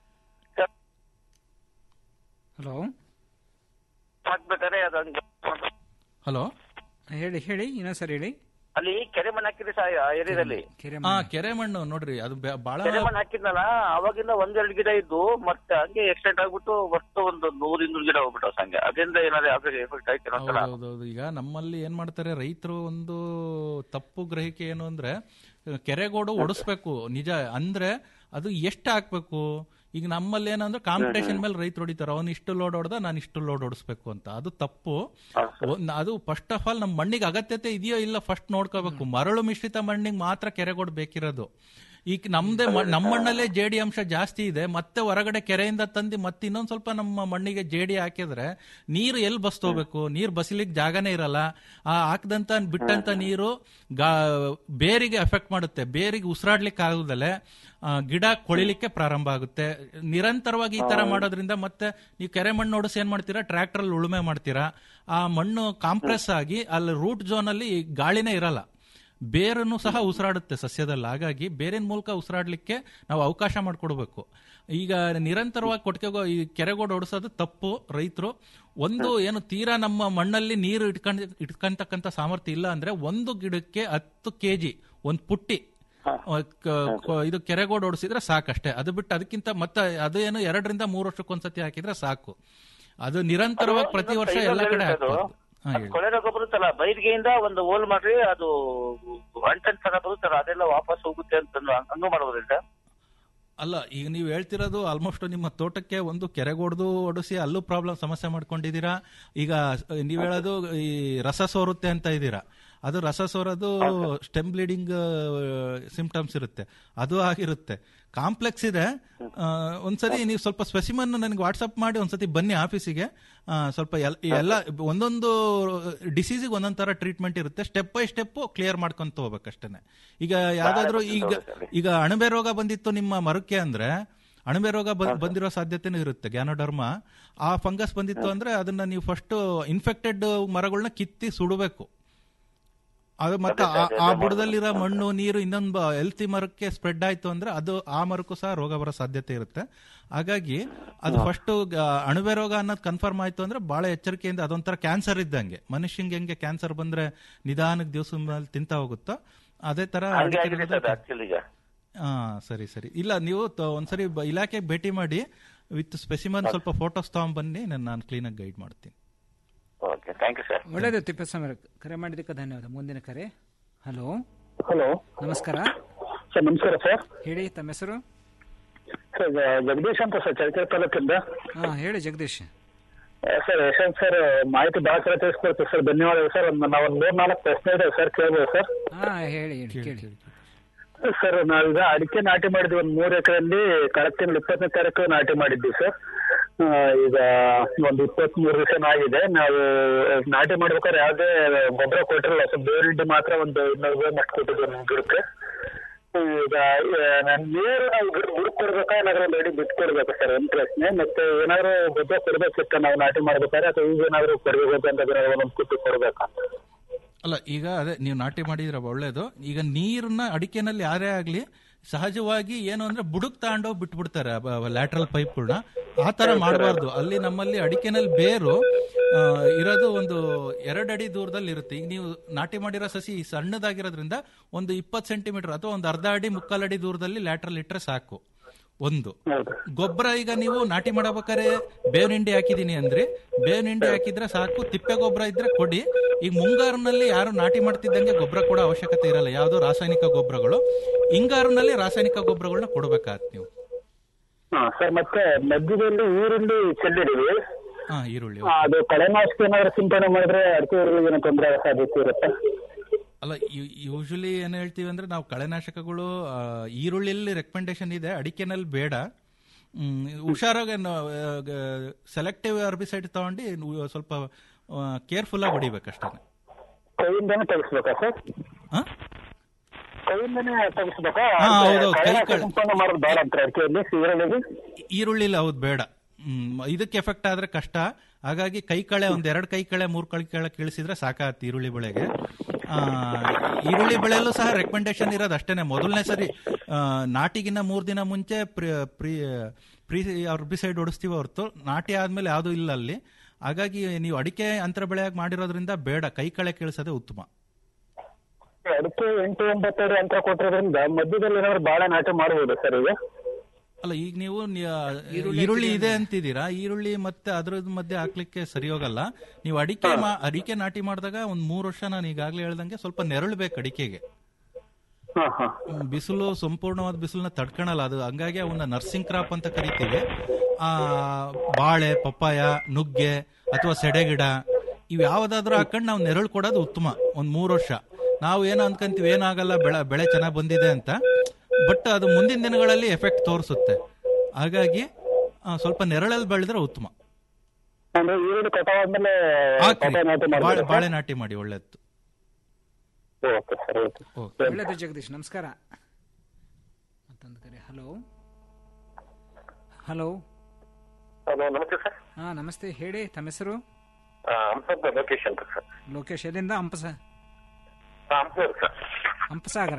ಹಲೋ ಹಾಕ್ಬೇಕಾದ್ರೆ ಅದು ಹಂಗೆ ಹಲೋ ಹೇಳಿ ಹೇಳಿ ಇನ್ನೊಂದ್ಸರಿ ಹೇಳಿ ಅಲ್ಲಿ ಕೆರೆ ಮಣ್ಣು ಹಾಕಿದ್ರಿ ಸರ್ ಆ ಏರಿಯಾದಲ್ಲಿ ಆ ಕೆರೆ ಮಣ್ಣು ನೋಡ್ರಿ ಅದು ಬೆ- ಬಹಳ ಕೆರೆ ಮಣ್ಣು ಹಾಕಿದ್ನಲ್ಲ ಅವಾಗಿಂದ ಒಂದೆರಡು ಗಿಡ ಇದ್ದು ಮತ್ತೆ ಹಂಗೆ ಎಕ್ಸ್ಟೆಂಟ್ ಆಗ್ಬಿಟ್ಟು ಒಟ್ಟು ಒಂದು ನೂರ್ ಇನ್ನೂರು ಗಿಡ ಹೋಗ್ಬಿಟ್ಟು ಹಂಗೆ ಅದರಿಂದ ಏನಾದ್ರು ಯಾವ್ದು ಎಫೆಕ್ಟ್ ಆಯ್ತು ಅಂತಾರ ಹೌದೌದು ಈಗ ನಮ್ಮಲ್ಲಿ ಏನ್ ಮಾಡ್ತಾರೆ ರೈತರು ಒಂದು ತಪ್ಪು ಗ್ರಹಿಕೆ ಏನು ಅಂದ್ರೆ ಕೆರೆಗೋಡು ಒಡಿಸ್ಬೇಕು ನಿಜ ಅಂದ್ರೆ ಅದು ಎಷ್ಟು ಹಾಕ್ಬೇಕು ಈಗ ನಮ್ಮಲ್ಲಿ ಏನಂದ್ರೆ ಕಾಂಪಿಟೇಷನ್ ಮೇಲೆ ರೈತರು ಹೊಡಿತಾರೆ ಅವ್ನು ಇಷ್ಟು ಲೋಡ್ ಹೊಡೆದ ನಾನು ಇಷ್ಟು ಲೋಡ್ ಹೊಡಿಸ್ಬೇಕು ಅಂತ ಅದು ತಪ್ಪು ಒಂದ್- ಅದು ಫಸ್ಟ್ ಆಫ್ ಆಲ್ ನಮ್ಮ ಮಣ್ಣಿಗೆ ಅಗತ್ಯತೆ ಇದೆಯೋ ಇಲ್ಲ ಫಸ್ಟ್ ನೋಡ್ಕೋಬೇಕು ಮರಳು ಮಿಶ್ರಿತ ಮಣ್ಣಿಗೆ ಮಾತ್ರ ಕೆರೆಗೋಡು ಬೇಕಿರೋದು ಈಗ ನಮ್ದೇ ಮ- ನಮ್ಮ ಮಣ್ಣಲ್ಲೇ ಜೇಡಿ ಅಂಶ ಜಾಸ್ತಿ ಇದೆ ಮತ್ತೆ ಹೊರಗಡೆ ಕೆರೆಯಿಂದ ತಂದು ಮತ್ತೆ ಇನ್ನೊಂದ್ ಸ್ವಲ್ಪ ನಮ್ಮ ಮಣ್ಣಿಗೆ ಜೇಡಿ ಹಾಕಿದ್ರೆ ನೀರು ಎಲ್ಲಿ ಬಸ್ತೋಬೇಕು ನೀರು ಬಸಿಲಿಕ್ಕೆ ಜಾಗನೇ ಇರಲ್ಲ ಆ ಹಾಕ್ದಂತ ಬಿಟ್ಟಂತ ನೀರು ಗಾ ಬೇರಿಗೆ ಎಫೆಕ್ಟ್ ಮಾಡುತ್ತೆ ಬೇರಿಗೆ ಉಸಿರಾಡ್ಲಿಕ್ಕೆ ಆಗುದಲ್ಲೇ ಆ, ಗಿಡ ಕೊಳಿಲಿಕ್ಕೆ ಪ್ರಾರಂಭ ಆಗುತ್ತೆ ನಿರಂತರವಾಗಿ ಈ ತರ ಮಾಡೋದ್ರಿಂದ ಮತ್ತೆ ನೀವು ಕೆರೆ ಮಣ್ಣು ಹೊಡಿಸಿ ಏನ್ ಮಾಡ್ತೀರಾ ಟ್ರ್ಯಾಕ್ಟರ್ ಅಲ್ಲಿ ಉಳುಮೆ ಮಾಡ್ತೀರಾ ಆ ಮಣ್ಣು ಕಾಂಪ್ರೆಸ್ ಆಗಿ ಅಲ್ಲಿ ರೂಟ್ ಝೋನ್ ಅಲ್ಲಿ ಗಾಳಿನೇ ಇರಲ್ಲ ಬೇರನ್ನು ಸಹ ಉಸಿರಾಡುತ್ತೆ ಸಸ್ಯದಲ್ಲಿ ಹಾಗಾಗಿ ಬೇರಿನ ಮೂಲಕ ಉಸಿರಾಡ್ಲಿಕ್ಕೆ ನಾವು ಅವಕಾಶ ಮಾಡಿಕೊಡ್ಬೇಕು ಈಗ ನಿರಂತರವಾಗಿ ಕೊಟ್ಟಿಗೆ ಈ ಕೆರೆಗೋಡು ಹೊಡಿಸೋದು ತಪ್ಪು ರೈತರು ಒಂದು ಏನು ತೀರಾ ನಮ್ಮ ಮಣ್ಣಲ್ಲಿ ನೀರು ಇಟ್ಕೊಂಡ್ ಇಟ್ಕೊಂತಕ್ಕಂಥ ಸಾಮರ್ಥ್ಯ ಇಲ್ಲ ಅಂದ್ರೆ ಒಂದು ಗಿಡಕ್ಕೆ ಹತ್ತು ಕೆಜಿ ಒಂದು ಪುಟ್ಟಿ ಅಹ್, ಕ- ಕ- ಇದು ಕೆರೆಗೋಡು ಹೊಡಿಸಿದ್ರೆ ಸಾಕಷ್ಟೇ ಅದು ಬಿಟ್ಟು ಅದಕ್ಕಿಂತ ಮತ್ತೆ ಅದೇನು ಎರಡರಿಂದ ಮೂರು ವರ್ಷಕ್ಕೊಂದ್ಸತಿ ಹಾಕಿದ್ರೆ ಸಾಕು ಅದು ನಿರಂತರವಾಗಿ ಪ್ರತಿ ವರ್ಷ ಎಲ್ಲ ಕಡೆ ಹಾಕ್ಬಾರ್ದು. ಹಾ, ಹೇಳಿ. ಕೊಳೆ ರೋಗ ಬರುತ್ತಲ್ಲ ಬೈರ್ಗೆಯಿಂದ ಒಂದು ಹೋಲ್ ಮಾಡ್ರಿ ಅದು ಅಂಟನ್ ತರ ಬರುತ್ತಲ್ಲ ಅದೆಲ್ಲ ವಾಪಸ್ ಹೋಗುತ್ತೆ ಅಂತ ಹಂಗೂ ಮಾಡಬಹುದಿಲ್ಲ ಅಲ್ಲ ಈಗ ನೀವು ಹೇಳ್ತಿರೋದು ಆಲ್ಮೋಸ್ಟ್ ನಿಮ್ಮ ತೋಟಕ್ಕೆ ಒಂದು ಕೆರೆಗೊಡ್ದು ಒಡಿಸಿ ಅಲ್ಲೂ ಪ್ರಾಬ್ಲಮ್ ಸಮಸ್ಯೆ ಮಾಡ್ಕೊಂಡಿದ್ದೀರಾ ಈಗ ನೀವು ಹೇಳೋದು ಈ ರಸ ಸೋರುತ್ತೆ ಅಂತ ಇದ್ದೀರಾ ಅದು ರಸ ಸೋರೋದು ಸ್ಟೆಮ್ ಬ್ಲೀಡಿಂಗ್ ಸಿಂಪ್ಟಮ್ಸ್ ಇರುತ್ತೆ ಅದು ಆಗಿರುತ್ತೆ ಕಾಂಪ್ಲೆಕ್ಸ್ ಇದೆ ಆ, ಒಂದ್ಸರಿ ನೀವು ಸ್ವಲ್ಪ ಸ್ಪೆಸಿಮನ್ ನನಗೆ ವಾಟ್ಸಪ್ ಮಾಡಿ ಒಂದ್ಸತಿ ಬನ್ನಿ ಆಫೀಸಿಗೆ ಆ, ಸ್ವಲ್ಪ ಎಲ್- ಎಲ್ಲ ಒಂದೊಂದು ಡಿಸೀಸಿಗೆ ಒಂದೊಂದ್ ತರ ಟ್ರೀಟ್ಮೆಂಟ್ ಇರುತ್ತೆ ಸ್ಟೆಪ್ ಬೈ ಸ್ಟೆಪ್ ಕ್ಲಿಯರ್ ಮಾಡ್ಕೊಂತ ಹೋಗ್ಬೇಕಷ್ಟೇನೆ ಈಗ ಯಾವ್ದಾದ್ರು ಈಗ ಈಗ ಅಣಬೆ ರೋಗ ಬಂದಿತ್ತು ನಿಮ್ಮ ಮರಕ್ಕೆ ಅಂದ್ರೆ ಅಣಬೆ ರೋಗ ಬ- ಬಂದಿರೋ ಸಾಧ್ಯತೆನೂ ಇರುತ್ತೆ ಗ್ಯಾನೋಡರ್ಮ ಆ ಫಂಗಸ್ ಬಂದಿತ್ತು ಅಂದ್ರೆ ಅದನ್ನ ನೀವು ಫಸ್ಟ್ ಇನ್ಫೆಕ್ಟೆಡ್ ಮರಗಳನ್ನ ಕಿತ್ತಿ ಸುಡಬೇಕು ಅದು ಮತ್ತೆ ಆ- ಆ ಬುಡದಲ್ಲಿರೋ ಮಣ್ಣು ನೀರು ಇನ್ನೊಂದು ಹೆಲ್ತಿ ಮರಕ್ಕೆ ಸ್ಪ್ರೆಡ್ ಆಯ್ತು ಅಂದ್ರೆ ಅದು ಆ ಮರಕ್ಕೂ ಸಹ ರೋಗ ಬರೋ ಸಾಧ್ಯತೆ ಇರುತ್ತೆ ಹಾಗಾಗಿ ಅದು ಫಸ್ಟ್ ಅಣುವೆ ರೋಗ ಅನ್ನೋದು ಕನ್ಫರ್ಮ್ ಆಯ್ತು ಅಂದ್ರೆ ಬಹಳ ಎಚ್ಚರಿಕೆಯಿಂದ ಅದೊಂಥರ ಕ್ಯಾನ್ಸರ್ ಇದ್ದಂಗೆ ಮನುಷ್ಯಂಗೆ ಹೆಂಗೆ ಕ್ಯಾನ್ಸರ್ ಬಂದ್ರೆ ನಿಧಾನಕ್ಕೆ ದಿವಸ ಮೇಲೆ ತಿಂತ ಹೋಗುತ್ತೋ ಅದೇ ತರ ಹಂಗೆ ಅಡಿಕೆ ಆಗಿದೆ ರೋಗದ- ಸರ್ ಆಕ್ಚುಲಿ ಈಗ ಹಾ ಸರಿ ಸರಿ ಇಲ್ಲ ನೀವು ತ- ಒಂದ್ಸರಿ ಬ- ಇಲಾಖೆಗೆ ಭೇಟಿ ಮಾಡಿ ವಿತ್ ಸ್ಪೆಸಿಮನ್ ಸ್ವಲ್ಪ ಫೋಟೋಸ್ ತಗೊಂಡ್ಬನ್ನಿ ನಾನು ನಾನು ಕ್ಲೀನಾಗಿ ಗೈಡ್ ಮಾಡ್ತೀನಿ ಓಕೆ ಥ್ಯಾಂಕ್ ಯು ಸರ್ ಒಳ್ಳೆಯದು ತಿಪ್ಪೇಸ್ವಾಮಿ ಕರೆ ಮಾಡಿದ್ದಕ್ಕೆ ಧನ್ಯವಾದ ಮುಂದಿನ ಕರೆ ಹಲೋ ಹಲೋ ನಮಸ್ಕಾರ ಸರ್ ನಮಸ್ಕಾರ ಸರ್ ಹೇಳಿ ತಮ್ಮ ಹೆಸರು ಸರ್ ಜಗದೀಶ್ ಅಂತ ಸರ್ ಚಳ್ಳಕೆರೆ ತಾಲೂಕಿಂದ ಹಾ ಹೇಳಿ ಜಗದೀಶ್ ಆ, ಸರ್ ಯಶವಂತ್ ಸರ್ ಮಾಹಿತಿ ಭಾಳ ಸಲ ತಿಳಿಸ್ಕೊಡ್ತೀವಿ ಸರ್ ಧನ್ಯವಾದಗಳು ಸರ್ ಒಂದು ನಾವು ಒಂದು ಮೂರ್ ನಾಲ್ಕು ಪ್ರಶ್ನೆ ಇದೆ ಸರ್ ಕೇಳ್ಬೋದು ಸರ್ ಹಾ ಹೇಳಿ ಹೇಳಿ ಕೇಳಿ ಸರ್ ನಾವೀಗ ಅಡಿಕೆ ನಾಟಿ ಮಾಡಿದ್ವಿ ಒಂದು ಮೂರು ಎಕರೆಯಲ್ಲಿ ಕಳೆದ ತಿಂಗಳು ಇಪ್ಪತ್ತನೇ ತಾರೀಕು ನಾಟಿ ಮಾಡಿದ್ವಿ ಸರ್ ಆ, ಈಗ ಒಂದು ಇಪ್ಪತ್ತ್ ಮೂರು ದಿವಸ ಆಗಿದೆ ನಾವು ನಾಟಿ ಮಾಡ್ಬೇಕಾದ್ರೆ ಯಾವುದೇ ಗೊಬ್ಬರ ಕೊಟ್ಟಿರಲ್ಲ ಸೊ ಬೇವಿನ ಮಾತ್ರ ಒಂದು ಇನ್ನೂರು ರೂಪಾಯಿ ಮಟ್ಟು ಕೊಟ್ಟಿದ್ವಿ ನಮ್ಮ ಗಿಡಕ್ಕೆ ಈಗ ನಾನು ನೀರು ನಾವು ಗಿಡ ಬುಡಕ್ ಕೊಡ್ಬೇಕಾ ಏನಾದ್ರು ಒಂದು ಅಡಿ ಬಿಟ್ಟು ಕೊಡ್ಬೇಕಾ ಸರ್ ಒಂದು ಪ್ರಶ್ನೆ ಮತ್ತೆ ಏನಾದ್ರು ಗೊಬ್ಬರ ಕೊಡ್ಬೇಕಿತ್ತ ನಾವು ನಾಟಿ ಮಾಡ್ಬೇಕಾದ್ರೆ ಅಥವಾ ಈಗ ಏನಾದ್ರು ಕೊಡ್ಬೇಕು ಅಂತ ಒಂದೊಂದು ಕುಟ್ಟಿ ಕೊಡ್ಬೇಕಾ ಅಲ್ಲ ಈಗ ಅದೇ ನೀವು ನಾಟಿ ಮಾಡಿದ್ರೆ ಒಳ್ಳೇದು ಈಗ ನೀರನ್ನ ಅಡಿಕೆನಲ್ಲಿ ಯಾರೇ ಆಗ್ಲಿ ಸಹಜವಾಗಿ ಏನು ಅಂದ್ರೆ ಬುಡಕ್ ತಗೊಂಡೋಗಿ ಬಿಟ್ಬಿಡ್ತಾರೆ ಲ್ಯಾಟ್ರಲ್ ಪೈಪ್ಗಳನ್ನ ಆ ತರ ಮಾಡಬಾರ್ದು ಅಲ್ಲಿ ನಮ್ಮಲ್ಲಿ ಅಡಿಕೆನಲ್ಲಿ ಬೇರು ಆ, ಇರೋದು ಒಂದು ಎರಡು ಅಡಿ ದೂರದಲ್ಲಿ ಇರುತ್ತೆ ಈಗ ನೀವು ನಾಟಿ ಮಾಡಿರೋ ಸಸಿ ಸಣ್ಣದಾಗಿರೋದ್ರಿಂದ ಒಂದು ಇಪ್ಪತ್ತು ಸೆಂಟಿಮೀಟರ್ ಅಥವಾ ಒಂದು ಅರ್ಧ ಅಡಿ ಮುಕ್ಕಾಲು ಅಡಿ ದೂರದಲ್ಲಿ ಲ್ಯಾಟ್ರಲ್ ಇಟ್ಟರೆ ಸಾಕು ಒಂದು ಗೊಬ್ಬರ ಈಗ ನೀವು ನಾಟಿ ಮಾಡಬೇಕಾದ್ರೆ ಬೇವಿನ ಹಿಂಡಿ ಹಾಕಿದೀನಿ ಅಂದ್ರೆ ಬೇವಿನ ಹಿಂಡಿ ಹಾಕಿದ್ರೆ ಸಾಕು ತಿಪ್ಪೆ ಗೊಬ್ಬರ ಇದ್ರೆ ಕೊಡಿ ಈಗ ಮುಂಗಾರಿನಲ್ಲಿ ಯಾರು ನಾಟಿ ಮಾಡ್ತಿದ್ದಂಗೆ ಗೊಬ್ಬರ ಕೊಡೋ ಅವಶ್ಯಕತೆ ಇರಲ್ಲ ಯಾವ್ದೋ ರಾಸಾಯನಿಕ ಗೊಬ್ಬರಗಳು ಹಿಂಗಾರಿನಲ್ಲಿ ರಾಸಾಯನಿಕ ಗೊಬ್ಬರಗಳನ್ನ ಕೊಡಬೇಕಾತ್ ನೀವು ಹಾ ಸರ್ ಮತ್ತೆ ಮಧ್ಯದಲ್ಲಿ ಈರುಳ್ಳಿ ಚೆಲ್ಲಿಡಿವಿ ಹಾ ಈರುಳ್ಳಿ ಆ, ಅದು ಕಳೆನಾಶಕ ಏನಾದ್ರು ಸಿಂಪಡಣೆ ಮಾಡಿದ್ರೆ ಅಡಿಕೆ ಈರುಳ್ಳಿಗೆ ಏನೋ ತೊಂದರೆ ಆಗೋ ಸಾಧ್ಯತೆ ಇರುತ್ತೆ ಅಲ್ಲ ಯೂಶಲಿ ಏನ್ ಹೇಳ್ತೀವಿ ಅಂದ್ರೆ ನಾವು ಕಳೆನಾಶಕಗಳು ಆ, ಈರುಳ್ಳಿಯಲ್ಲಿ ರೆಕಮೆಂಡೇಶನ್ ಇದೆ ಅಡಿಕೆನಲ್ಲಿ ಬೇಡ ಹ್ಮ್, ಹುಷಾರಾಗಿ ಸೆಲೆಕ್ಟಿವ್ ಅರ್ಬಿಸೈಡ್ ತಗೊಂಡು ನೀವು ಸ್ವಲ್ಪ ಕೇರ್ಫುಲ್ ಆಗಿ ಹೊಡಿಬೇಕಷ್ಟೇ ಕೈಯಿಂದನೇ ತೆಗಿಸ್ಬೇಕಾ ಸರ್ ಕೈಯಿಂದನೇ ತೆಗಿಸ್ಬೇಕಾ ಹಾ, ಹೌದು, ಕೈ ಕಳೆನಾಶಕ ಕಳೆ- ಸಿಂಪಡಣೆ ಮಾಡೋದು ಬೇಡ ಅಂತ ಅಡಿಕೆಯಲ್ಲಿ ಈರುಳ್ಳಿಗೆ ಈರುಳ್ಳಿಲಿ ಹೌದು ಬೇಡ ಹ್ಮ್, ಇದಕ್ಕೆ ಎಫೆಕ್ಟ್ ಆದ್ರೆ ಕಷ್ಟ ಹಾಗಾಗಿ ಕೈ ಕಳೆ ಒಂದ್ ಎರಡ್ ಕೈ ಕಳೆ ಮೂರ್ ಕೈ ಕಳೆ ಕೀಳಿಸಿದ್ರೆ ಸಾಕಾಗತ್ತೆ ಈರುಳ್ಳಿ ಬೆಳೆಗೆ ಆ, ಈರುಳ್ಳಿ ಬೆಳೆಯಲು ಸಹ ರೆಕಮೆಂಡೇಶನ್ ಇರೋದು ಅಷ್ಟೇನೆ ಮೊದಲನೇ ಸರಿ ಆ, ನಾಟಿಗಿನ್ನ ಮೂರ್ ದಿನ ಮುಂಚೆ ಪ್ರಿ ಪ್ರಿ ಪ್ರೀ ಅರ್ಬಿಸೈಡ್ ಹೊಡಿಸ್ತೀವಿ ಹೊರತು ನಾಟಿ ಆದ್ಮೇಲೆ ಯಾವ್ದು ಇಲ್ಲ ಅಲ್ಲಿ ಹಾಗಾಗಿ ನೀವು ಅಡಿಕೆ ಅಂತರ ಬೆಳೆಯಾಗಿ ಮಾಡಿರೋದ್ರಿಂದ ಬೇಡ ಕೈ ಕಳೆ ಕೀಳಿಸೋದೇ ಉತ್ತಮ ಅಡಿಕೆ ಎಂಟು ಒಂಬತ್ತು ಅಡಿ ಅಂತ ಕೊಟ್ಟಿರೋದ್ರಿಂದ ಮಧ್ಯದಲ್ಲಿ ಏನಾದ್ರು ಬಾಳೆ ನಾಟಿ ಮಾಡಬಹುದು ಸರ್ ಈಗ ಅಲ್ಲ ಈಗ ನೀವು ನಿ- ಈರುಳ್ಳಿ ಇದೆ ಅಂತಿದ್ದೀರಾ ಈರುಳ್ಳಿ ಮತ್ತೆ ಅದ್ರ ಮಧ್ಯೆ ಹಾಕ್ಲಿಕ್ಕೆ ಸರಿ ಹೋಗಲ್ಲ ನೀವು ಅಡಿಕೆ ಮಾ- ಅಡಿಕೆ ನಾಟಿ ಮಾಡಿದಾಗ ಒಂದ್ ಮೂರ್ ವರ್ಷ ನಾನು ಈಗಾಗಲೇ ಹೇಳ್ದಂಗೆ ಸ್ವಲ್ಪ ನೆರಳು ಬೇಕು ಅಡಿಕೆಗೆ ಹ್ಮ್, ಬಿಸಿಲು ಸಂಪೂರ್ಣವಾದ ಬಿಸಿಲನ್ನ ತಡ್ಕೊಳಲ್ಲ ಅದು ಹಂಗಾಗಿ ಅವನ್ನ ನರ್ಸಿಂಗ್ ಕ್ರಾಪ್ ಅಂತ ಕರಿತೀವಿ ಆ ಬಾಳೆ ಪಪ್ಪಾಯ ನುಗ್ಗೆ ಅಥವಾ ಸೆಡೆಗಿಡ ಇವ್ ಯಾವ್ದಾದ್ರು ಹಾಕೊಂಡು ನಾವು ನೆರಳು ಕೊಡೋದು ಉತ್ತಮ ಒಂದ್ ಮೂರ್ ವರ್ಷ ನಾವು ಏನೋ ಅನ್ಕೊಂತೀವಿ ಏನಾಗಲ್ಲ ಬೆಳೆ ಬೆಳೆ ಚೆನ್ನಾಗಿ ಬಂದಿದೆ ಅಂತ ಬಟ್ ಅದು ಮುಂದಿನ ದಿನಗಳಲ್ಲಿ ಎಫೆಕ್ಟ್ ತೋರಿಸುತ್ತೆ ಹಾಗಾಗಿ ಆ, ಸ್ವಲ್ಪ ನೆರಳಲ್ಲಿ ಬೆಳೆದ್ರೆ ಉತ್ತಮ ಅಂದ್ರೆ ಈರುಳ್ಳಿ ಕಟಾವಾದ್ಮೇಲೆ ಹಾಕ್ರಿ. ಕಟಾವ್ ನಾಟಿ ಬಾಳೆ- ಮಾಡ್ಬೇಕಾ? ಬಾಳೆ ನಾಟಿ ಮಾಡಿ ಒಳ್ಳೇದು ಓಕೆ ಸರ್ ಓಕೆ ಒಳ್ಳೆಯದು ಜಗದೀಶ್ ನಮಸ್ಕಾರ ಮತ್ತೊಂದು ಕರೆ ಹಲೋ ಹಲೋ ಹಲೋ ನಮಸ್ತೆ ಸರ್ ಹಾ ನಮಸ್ತೆ ಹೇಳಿ ತಮ್ಮ ಹೆಸರು ಹಂಸದ ಲೋಕೇಶ್ ಅಂತ ಸರ್ ಲೋಕೇಶ್ ಎಲ್ಲಿಂದ ಹಂಪಸ ಹಂಸರ್ ಸರ್ ಹಂಪಸಾಗರ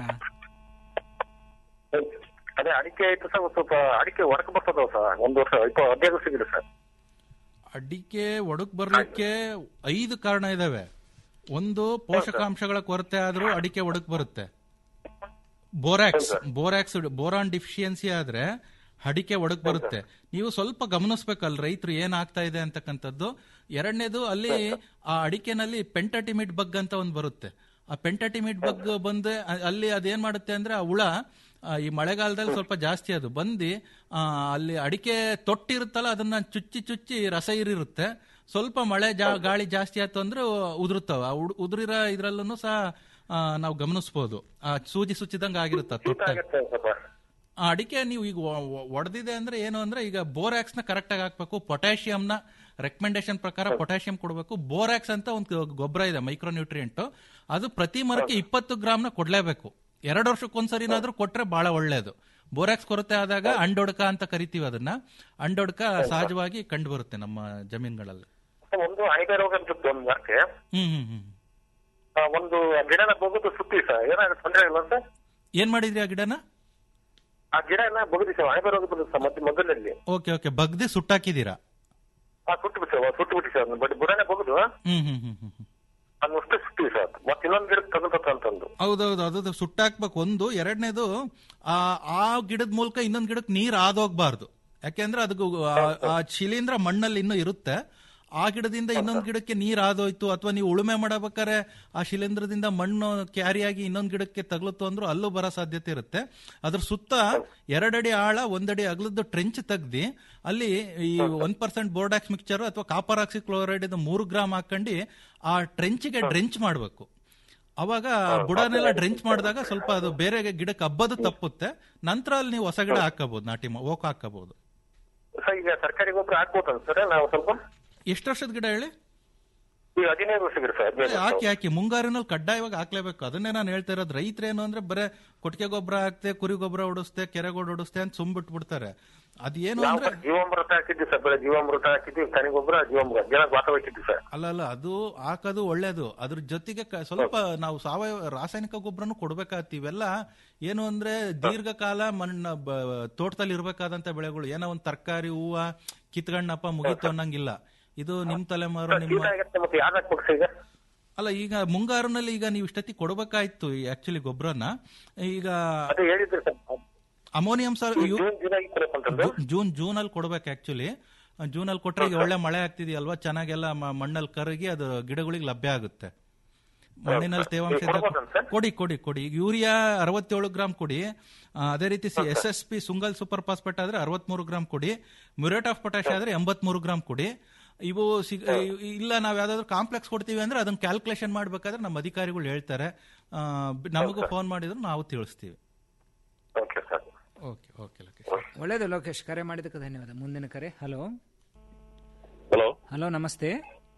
ಅದೇ ಅಡಿಕೆ ಆಯ್ತು ಸರ್ ಒಂದ್ ಸ್ವಲ್ಪ ಅಡಿಕೆ ಹೊರಕ್ ಬರ್ತದ ಸರ್ ಒಂದು ವರ್ಷ ಇಪ್ಪ ಹದಿನೈದು ವರ್ಷ ಇದೆ ಸರ್ ಅಡಿಕೆ ಒಡಕ್ ಬರ್ಲಿಕ್ಕೆ ಐದು ಕಾರಣ ಇದಾವೆ ಒಂದು ಪೋಷಕಾಂಶಗಳ ಕೊರತೆ ಆದ್ರೂ ಅಡಿಕೆ ಒಡಕ್ ಬರುತ್ತೆ ಬೋರಾಕ್ಸ್ ಬೋರಾಕ್ಸ್ ಬೋರಾನ್ ಡಿಫಿಷಿಯನ್ಸಿ ಆದ್ರೆ ಅಡಿಕೆ ಒಡಕ್ ಬರುತ್ತೆ ನೀವು ಸ್ವಲ್ಪ ಗಮನಿಸ್ಬೇಕಲ್ಲ ರೈತರು ಏನ್ ಆಗ್ತಾ ಇದೆ ಅಂತಕ್ಕಂಥದ್ದು ಎರಡನೇದು ಅಲ್ಲಿ ಆ ಅಡಿಕೆನಲ್ಲಿ ಪೆಂಟಟಿಮಿಡ್ ಬಗ್ ಅಂತ ಒಂದು ಬರುತ್ತೆ ಆ ಪೆಂಟಟಿಮಿಡ್ ಬಗ್ ಬಂದು ಅ- ಅಲ್ಲಿ ಅದೇನ್ ಮಾಡುತ್ತೆ ಅಂದ್ರೆ ಆ ಹುಳ ಆ, ಈ ಮಳೆಗಾಲದಲ್ಲಿ ಸ್ವಲ್ಪ ಜಾಸ್ತಿ ಅದು ಬಂದು ಆ, ಅಲ್ಲಿ ಅಡಿಕೆ ತೊಟ್ಟಿರುತ್ತಲ್ಲ ಅದನ್ನ ಚುಚ್ಚಿ ಚುಚ್ಚಿ ರಸ ಇರಿರುತ್ತೆ ಸ್ವಲ್ಪ ಮಳೆ ಜಾ ಗಾಳಿ ಜಾಸ್ತಿ ಆಯ್ತು ಅಂದ್ರೆ ಉದುರುತ್ತವ ಆ ಉಡ್- ಉದುರಿರೋ ಇದ್ರಲ್ಲೂ ಸಹ ಆ, ನಾವು ಗಮನಿಸ್ಬೋದು ಆ ಸೂಜಿ ಸುಚ್ಚಿದಂಗ ಆಗಿರುತ್ತೆ ತೊಟ್ಟ ಆ ಅಡಿಕೆ ನೀವು ಈಗ ಒಡೆದಿದೆ ಅಂದ್ರೆ ಏನು ಅಂದ್ರೆ ಈಗ ಬೋರಾಕ್ಸ್ ನ ಕರೆಕ್ಟ್ ಆಗಿ ಹಾಕ್ಬೇಕು ಪೊಟ್ಯಾಷಿಯಂನ ರೆಕಮೆಂಡೇಶನ್ ಪ್ರಕಾರ ಪೊಟ್ಯಾಷಿಯಂ ಕೊಡಬೇಕು ಬೋರಾಕ್ಸ್ ಅಂತ ಒಂದು ಗೊಬ್ಬರ ಇದೆ ಮೈಕ್ರೋ ನ್ಯೂಟ್ರಿಯೆಂಟ್ ಅದು ಪ್ರತಿ ಮರಕ್ಕೆ ಇಪ್ಪತ್ತು ಗ್ರಾಮ್ನ ಕೊಡ್ಲೇಬೇಕು ಎರಡು ವರ್ಷಕ್ಕೊಂದ್ಸರಿನಾದ್ರೂ ಕೊಟ್ರೆ ಬಹಳ ಒಳ್ಳೇದು ಬೋರಾಕ್ಸ್ ಕೊರತೆ ಆದಾಗ ಅಂಡೊಡ್ಕ ಅಂತ ಕರಿತೀವಿ ಅದನ್ನ ಅಂಡೊಡ್ಕ ಸಹಜವಾಗಿ ಕಂಡು ಬರುತ್ತೆ ನಮ್ಮ ಜಮೀನುಗಳಲ್ಲಿ ಒಂದು ಅಣಿಕೆ ರೋಗ ಅಂತ ಒಂದು ಮರಕ್ಕೆ ಹ್ಮ್ ಹ್ಮ್ ಹ್ಮ್ ಆ, ಒಂದು ಗಿಡನ ಬಗ್ಗದು ಸುತ್ತಿ ಸರ್ ಏನಾದ್ರು ತೊಂದರೆ ಇಲ್ಲ ಅಂತ ಏನ್ ಮಾಡಿದ್ರಿ ಆ ಗಿಡನ ಆ ಗಿಡ ಎಲ್ಲ ಬಗ್ದಿ ಸರ್ ಅಣಿಕೆ ರೋಗ ಬಂದು ಸರ್ ಮತ್ತೆ ಮೊದಲಲ್ಲಿ ಓಕೆ ಓಕೆ ಬಗ್ದಿ ಸುಟ್ಟಾಕಿದೀರಾ ಆ ಸುಟ್ಟು ಬಿಟ್ಟು ಸರ್ ಸುಟ್ಟು ಬಿಟ್ಟು ಸರ್ ಬಟ್ ಬುಡನೆ ಬಗ್ದು ಹ್ಮ್ ಹ್ಮ್ ಹ್ಮ್ ಹ್ಮ್ ಹ್ಮ್. ಅದನ್ನ ಅಷ್ಟೇ ಸುತ್ತಿ ಸರ್ ಮತ್ತೆ ಇನ್ನೊಂದು ಗಿಡಕ್ಕೆ ತಗೊಂತ ಅಂತಂದು ಹೌದೌದು ಅದು ಸುಟ್ಟಾಕ್ಬೇಕು ಒಂದು ಎರಡನೇದು ಆ ಆ ಗಿಡದ ಮೂಲಕ ಇನ್ನೊಂದು ಗಿಡಕ್ಕೆ ನೀರ್ ಆದೋಗ್ಬಾರ್ದು ಯಾಕೆಂದ್ರೆ ಅದು ಆ- ಆ ಶಿಲೀಂಧ್ರ ಮಣ್ಣಲ್ಲಿ ಇನ್ನೂ ಇರುತ್ತೆ ಆ ಗಿಡದಿಂದ ಇನ್ನೊಂದು ಗಿಡಕ್ಕೆ ನೀರ್ ಆದೋಯ್ತು ಅಥವಾ ನೀವು ಉಳುಮೆ ಮಾಡಬೇಕಾದ್ರೆ ಆ ಶಿಲೀಂಧ್ರದಿಂದ ಮಣ್ಣು ಕ್ಯಾರಿಯಾಗಿ ಇನ್ನೊಂದು ಗಿಡಕ್ಕೆ ತಗಲುತ್ತು ಅಂದ್ರೂ ಅಲ್ಲೂ ಬರೋ ಸಾಧ್ಯತೆ ಇರುತ್ತೆ ಅದ್ರ ಸುತ್ತ ಎರಡಡಿ ಆಳ ಒಂದಡಿ ಅಗಲದ್ದು ಟ್ರೆಂಚ್ ತೆಗ್ದಿ ಅಲ್ಲಿ ಈ ಒನ್ ಪರ್ಸೆಂಟ್ ಬೋರ್ಡಾಕ್ಸ್ ಮಿಕ್ಚರ್ ಅಥವಾ ಕಾಪರ್ ಆಕ್ಸಿ ಕ್ಲೋರೈಡ್ ಇದು ಮೂರು ಗ್ರಾಮ್ ಹಾಕೊಂಡು ಆ ಟ್ರೆಂಚ್ಗೆ ಡ್ರೆಂಚ್ ಮಾಡಬೇಕು ಅವಾಗ ಬುಡನೆಲ್ಲ ಡ್ರೆಂಚ್ ಮಾಡಿದಾಗ ಸ್ವಲ್ಪ ಅದು ಬೇರೆ ಗಿಡಕ್ಕೆ ಹಬ್ಬದು ತಪ್ಪುತ್ತೆ ನಂತರ ಅಲ್ಲಿ ನೀವು ಹೊಸ ಗಿಡ ಹಾಕಬಹುದು ನಾಟಿ ಮಾ- ಓಕ್ ಹಾಕಬಹುದು ಸರ್ ಈಗ ಸರ್ಕಾರಿ ಗೊಬ್ಬರ ಹಾಕ್ಬೋದಲ್ಲ ಸರ್ ನಾವು ಸ್ವಲ್ಪ ಎಷ್ಟು ವರ್ಷದ ಗಿಡ ಹೇಳಿ ಈಗ ಹದಿನೈದು ವರ್ಷ ಗಿಡ ಸರ್ ಹದಿನೈದು ವರ್ಷ. ಹಾಕಿ ಹಾಕಿ ಮುಂಗಾರಿನಲ್ಲಿ ಕಡ್ಡಾಯವಾಗಿ ಹಾಕ್ಲೇಬೇಕು ಅದನ್ನೇ ನಾನು ಹೇಳ್ತಾ ಇರೋದು ರೈತರೇನು ಅಂದ್ರೆ ಬರೇ ಕೊಟ್ಟಿಗೆ ಗೊಬ್ಬರ ಹಾಕ್ತೆ ಕುರಿ ಗೊಬ್ಬರ ಹೊಡಿಸ್ತೆ ಕೆರೆ ಗೊಬ್ಬರ ಹೊಡಿಸ್ತೆ ಅಂತ ಸುಮ್ ಬಿಟ್ಬಿಡ್ತಾರೆ ಅದೇನು ನಾವು ಅಂದ್ರೆ ಸರ್ ಜೀವಾಮೃತ ಹಾಕಿದ್ವಿ ಸರ್ ಬರೀ ಜೀವಾಮೃತ ಹಾಕಿದ್ವಿ ಕನಿ ಗೊಬ್ಬರ ಜೀವಾಮೃತ ಜನ ವಾತಾವರಣ ಹಾಕಿದ್ವಿ ಸರ್ ಅಲ್ಲ ಅಲ್ಲ ಅದು ಹಾಕೋದು ಒಳ್ಳೇದು ಅದ್ರ ಜೊತೆಗೆ ಕ- ಸ್ವಲ್ಪ ನಾವು ಸಾವಯವ ರಾಸಾಯನಿಕ ಗೊಬ್ಬರನು ಕೊಡ್ಬೇಕಾಗತ್ತೆ ಇವೆಲ್ಲ ಏನು ಅಂದ್ರೆ ದೀರ್ಘಕಾಲ ಮಣ್ಣ ಬ- ತೋಟದಲ್ಲಿ ಇರ್ಬೇಕಾದಂತ ಬೆಳೆಗಳು ಏನೋ ಒಂದ್ ತರಕಾರಿ ಹೂವ ಕಿತ್ಗಣ್ಣಪ್ಪ ಮುಗೀತು ಅನ್ನಂಗಿಲ್ಲ ಇದು ನಿಮ್ ತಲೆಮಾರು ಶೀತ ನಿಮ್ಮ ಆಗತ್ತೆ ಮತ್ತೆ ಯಾವ್ದು ಹಾಕ್ಬೇಕು ಸರ್ ಈಗ ಅಲ್ಲ ಈಗ ಮುಂಗಾರಿನಲ್ಲಿ ಈಗ ನೀವು ಇಷ್ಟೊತ್ತಿ ಕೊಡ್ಬೇಕಾಯ್ತು ಆಕ್ಚುಲಿ ಗೊಬ್ಬರನ ಈಗ ಅದೇ ಹೇಳಿದ್ರಿ sir ammonium sir June July ಕೊಡಕ್ಕಂತಂದ್ರೆ ಜೂನ್ ಜೂನ್ ಅಲ್ಲಿ ಕೊಡ್ಬೇಕು ಆಕ್ಚುಲಿ ಜೂನ್ ಅಲ್ಲಿ ಕೊಟ್ರೆ ಈಗ ಒಳ್ಳೆ ಮಳೆ ಆಗ್ತಿದೆಯಲ್ವಾ ಚೆನ್ನಾಗೆಲ್ಲ ಮ- ಮಣ್ಣಲ್ಲಿ ಕರಗಿ ಅದು ಗಿಡಗಳಿಗೆ ಲಭ್ಯ ಆಗುತ್ತೆ ಮಣ್ಣಿನಲ್ಲಿ ತೇವಾಂಶ ಇದ್ದಾಗ- ಕೊಡಿ ಕೊಡಿ ಕೊಡಿ ಈಗ ಯೂರಿಯಾ ಅರವತ್ತೇಳು ಗ್ರಾಮ್ ಕೊಡಿ ಆ, ಅದೇ ರೀತಿ S S P single super phosphate ಆದ್ರೆ ಅರವತ್ಮೂರು ಗ್ರಾಮ್ ಕೊಡಿ ಮ್ಯೂರೇಟ್ ಆಫ್ ಪೊಟ್ಯಾಶ್ ಆದ್ರೆ ಎಂಬತ್ಮೂರು ಗ್ರಾಮ್ ಕೊಡಿ ಇವು ಸಿಗ್- ಇಲ್ಲ ನಾವ್ ಯಾವ್ದಾದ್ರು ಕಾಂಪ್ಲೆಕ್ಸ್ ಕೊಡ್ತೀವಿ ಅಂದ್ರೆ ಅದನ್ನ ಕ್ಯಾಲ್ಕುಲೇಷನ್ ಮಾಡ್ಬೇಕಾದ್ರೆ ನಮ್ಮ ಅಧಿಕಾರಿಗಳು ಹೇಳ್ತಾರೆ ಆ, ಬ- ನಮಗೂ ಫೋನ್ ಮಾಡಿದ್ರು ನಾವು ತಿಳಿಸ್ತೀವಿ ಓಕೆ ಸರ್ ಓಕೆ ಓಕೆ ಒಳ್ಳೇದು ಲೋಕೇಶ್ ಕರೆ ಮಾಡಿದ್ದಕ್ಕೆ ಧನ್ಯವಾದ ಮುಂದಿನ ಕರೆ ಹಲೋ ಹಲೋ ಹಲೋ ನಮಸ್ತೆ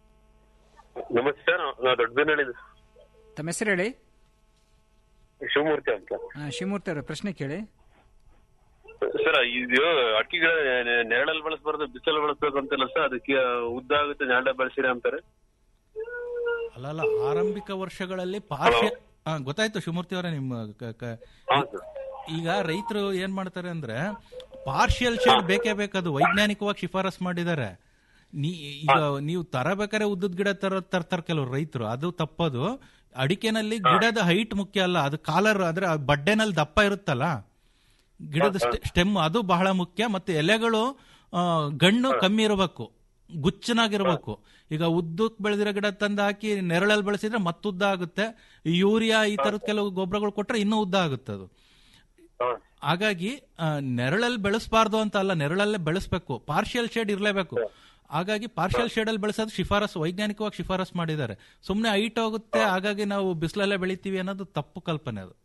ನಮಸ್ತೆ ನಾವು ದೊಡ್ಡಬಿನಹಳ್ಳಿ ತಮ್ಮ ಹೆಸರು ಹೇಳಿ ಶಿವಮೂರ್ತಿ ಅಂತ ಆ, ಶಿವಮೂರ್ತಿ ಅವರ ಪ್ರಶ್ನೆ ಕೇಳಿ ಸರ್ ಇದು ಅಡಿಕೆ ಗಿಡ ನೆ- ನೆರಳಲ್ಲಿ ಬೆಳೆಸಬಾರ್ದು ಬಿಸಿಲು ಬೆಳೆಸ್ಬೇಕು ಅಂತಲ್ಲ ಸರ್ ಅದಕ್ಕೆ ಉದ್ದ ಆಗುತ್ತೆ ನೆರಳ ಬೆಳೆಸಿರಿ ಅಂತಾರೆ ಅಲ್ಲ ಅಲ್ಲ ಆರಂಭಿಕ ವರ್ಷಗಳಲ್ಲಿ ಪಾರ್ಶ್ಯ ಆ, ಗೊತ್ತಾಯ್ತು ಶಿವಮೂರ್ತಿ ಅವರೇ ನಿಮ್ಮ ಕ- ಕ- ಈಗ ರೈತರು ಏನ್ ಮಾಡ್ತಾರೆ ಅಂದ್ರೆ ಪಾರ್ಷಿಯಲ್ ಶೇಡ್ ಬೇಕೇ ಬೇಕದು ವೈಜ್ಞಾನಿಕವಾಗಿ ಶಿಫಾರಸ್ ಮಾಡಿದ್ದಾರೆ ನೀ ಈಗ ನೀವು ತರಬೇಕಾದ್ರೆ ಉದ್ದದ ಗಿಡ ತರ ತರ್ತಾರೆ ಕೆಲವರು ರೈತರು ಅದು ತಪ್ಪದು ಅಡಿಕೆನಲ್ಲಿ ಗಿಡದ ಹೈಟ್ ಮುಖ್ಯ ಅಲ್ಲ ಅದು ಕಾಲರ್ ಅಂದ್ರೆ ಆ ಬಡ್ಡೆನಲ್ಲಿ ದಪ್ಪ ಇರುತ್ತಲ್ಲ ಗಿಡದ ಸ್ಟೆಮ್ ಅದು ಬಹಳ ಮುಖ್ಯ ಮತ್ತೆ ಎಲೆಗಳು ಆ, ಗಣ್ಣು ಕಮ್ಮಿ ಇರಬೇಕು ಗುಚ್ಚನಾಗಿರ್ಬೇಕು ಈಗ ಉದ್ದಕ್ಕೆ ಬೆಳೆದಿರೋ ಗಿಡ ತಂದು ಹಾಕಿ ನೆರಳಲ್ಲಿ ಬೆಳೆಸಿದ್ರೆ ಮತ್ತುದ್ದ ಆಗುತ್ತೆ ಯೂರಿಯಾ ಈ ತರದ ಕೆಲವು ಗೊಬ್ಬರಗಳು ಕೊಟ್ರೆ ಇನ್ನೂ ಉದ್ದ ಆಗುತ್ತೆ ಅದು ಹಾಗಾಗಿ ಆ, ನೆರಳಲ್ಲಿ ಬೆಳೆಸಬಾರ್ದು ಅಂತ ಅಲ್ಲ ನೆರಳಲ್ಲೇ ಬೆಳೆಸ್ಬೇಕು ಪಾರ್ಷಿಯಲ್ ಶೇಡ್ ಇರಲೇಬೇಕು ಹಾಗಾಗಿ ಪಾರ್ಷಿಯಲ್ ಶೇಡ್ ಅಲ್ಲಿ ಬೆಳೆಸೋದು ಶಿಫಾರಸ್ ವೈಜ್ಞಾನಿಕವಾಗಿ ಶಿಫಾರಸ್ ಮಾಡಿದ್ದಾರೆ ಸುಮ್ಮನೆ ಹೈಟ್ ಹೋಗುತ್ತೆ ಹಾಗಾಗಿ ನಾವು ಬಿಸಿಲಲ್ಲೇ ಬೆಳಿತೀವಿ ಅನ್ನೋದು ತಪ್ಪು ಕಲ್ಪನೆ ಅದು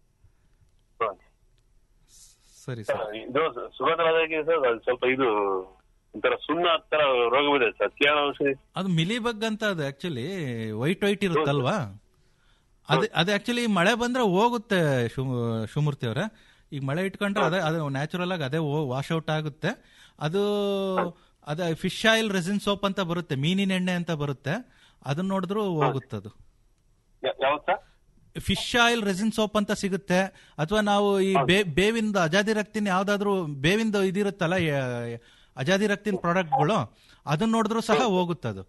ಸರಿ ಸರ್ ಇದು ಸುಗಂಧರಾಜಾಗಿ ಸರ್ ಅದು ಸ್ವಲ್ಪ ಇದು ಒಂಥರ ಸುಣ್ಣ ತರ ರೋಗವಿದೆ ಸರ್ ಕೇಳ ಔಷಧಿ ಅದು ಮಿಲಿಬಗ್ ಅಂತ ಅದು ಆಕ್ಚುಲಿ ವೈಟ್ ವೈಟ್ ಇರುತ್ತಲ್ವಾ ಅದೇ ಅದು ಆಕ್ಚುಲಿ ಮಳೆ ಬಂದ್ರೆ ಹೋಗುತ್ತೆ ಶಿವ ಶಿವಮೂರ್ತಿ ಅವರೇ ಈಗ ಮಳೆ ಇಟ್ಕೊಂಡ್ರೆ ಅದೇ ಅದು ನ್ಯಾಚುರಲ್ ಆಗಿ ಅದೇ ವಾಶ್ ಔಟ್ ಆಗುತ್ತೆ ಅದು ಅದೇ ಫಿಶ್ ಆಯಿಲ್ ರೆಸಿನ್ ಸೋಪ್ ಅಂತ ಬರುತ್ತೆ ಮೀನಿನ ಎಣ್ಣೆ ಅಂತ ಬರುತ್ತೆ ಅದನ್ನ ನೋಡಿದ್ರು ಹೋಗುತ್ತದು ಯಾವ sir fish oil resin soap ಅಂತ ಸಿಗುತ್ತೆ ಅಥವಾ ನಾವು ಈ ಬೇ- ಬೇವಿಂದ ಅಜಾದಿ ರಕ್ತಿನ ಯಾವ್ದಾದ್ರು ಬೇವಿಂದ ಇದಿರುತ್ತಲ್ಲ ಯ- ಅಜಾದಿ ರಕ್ತಿನ ಪ್ರಾಡಕ್ಟ್ಗಳು ಅದನ್ನ ನೋಡಿದ್ರು ಸಹ ಹೋಗುತ್ತದು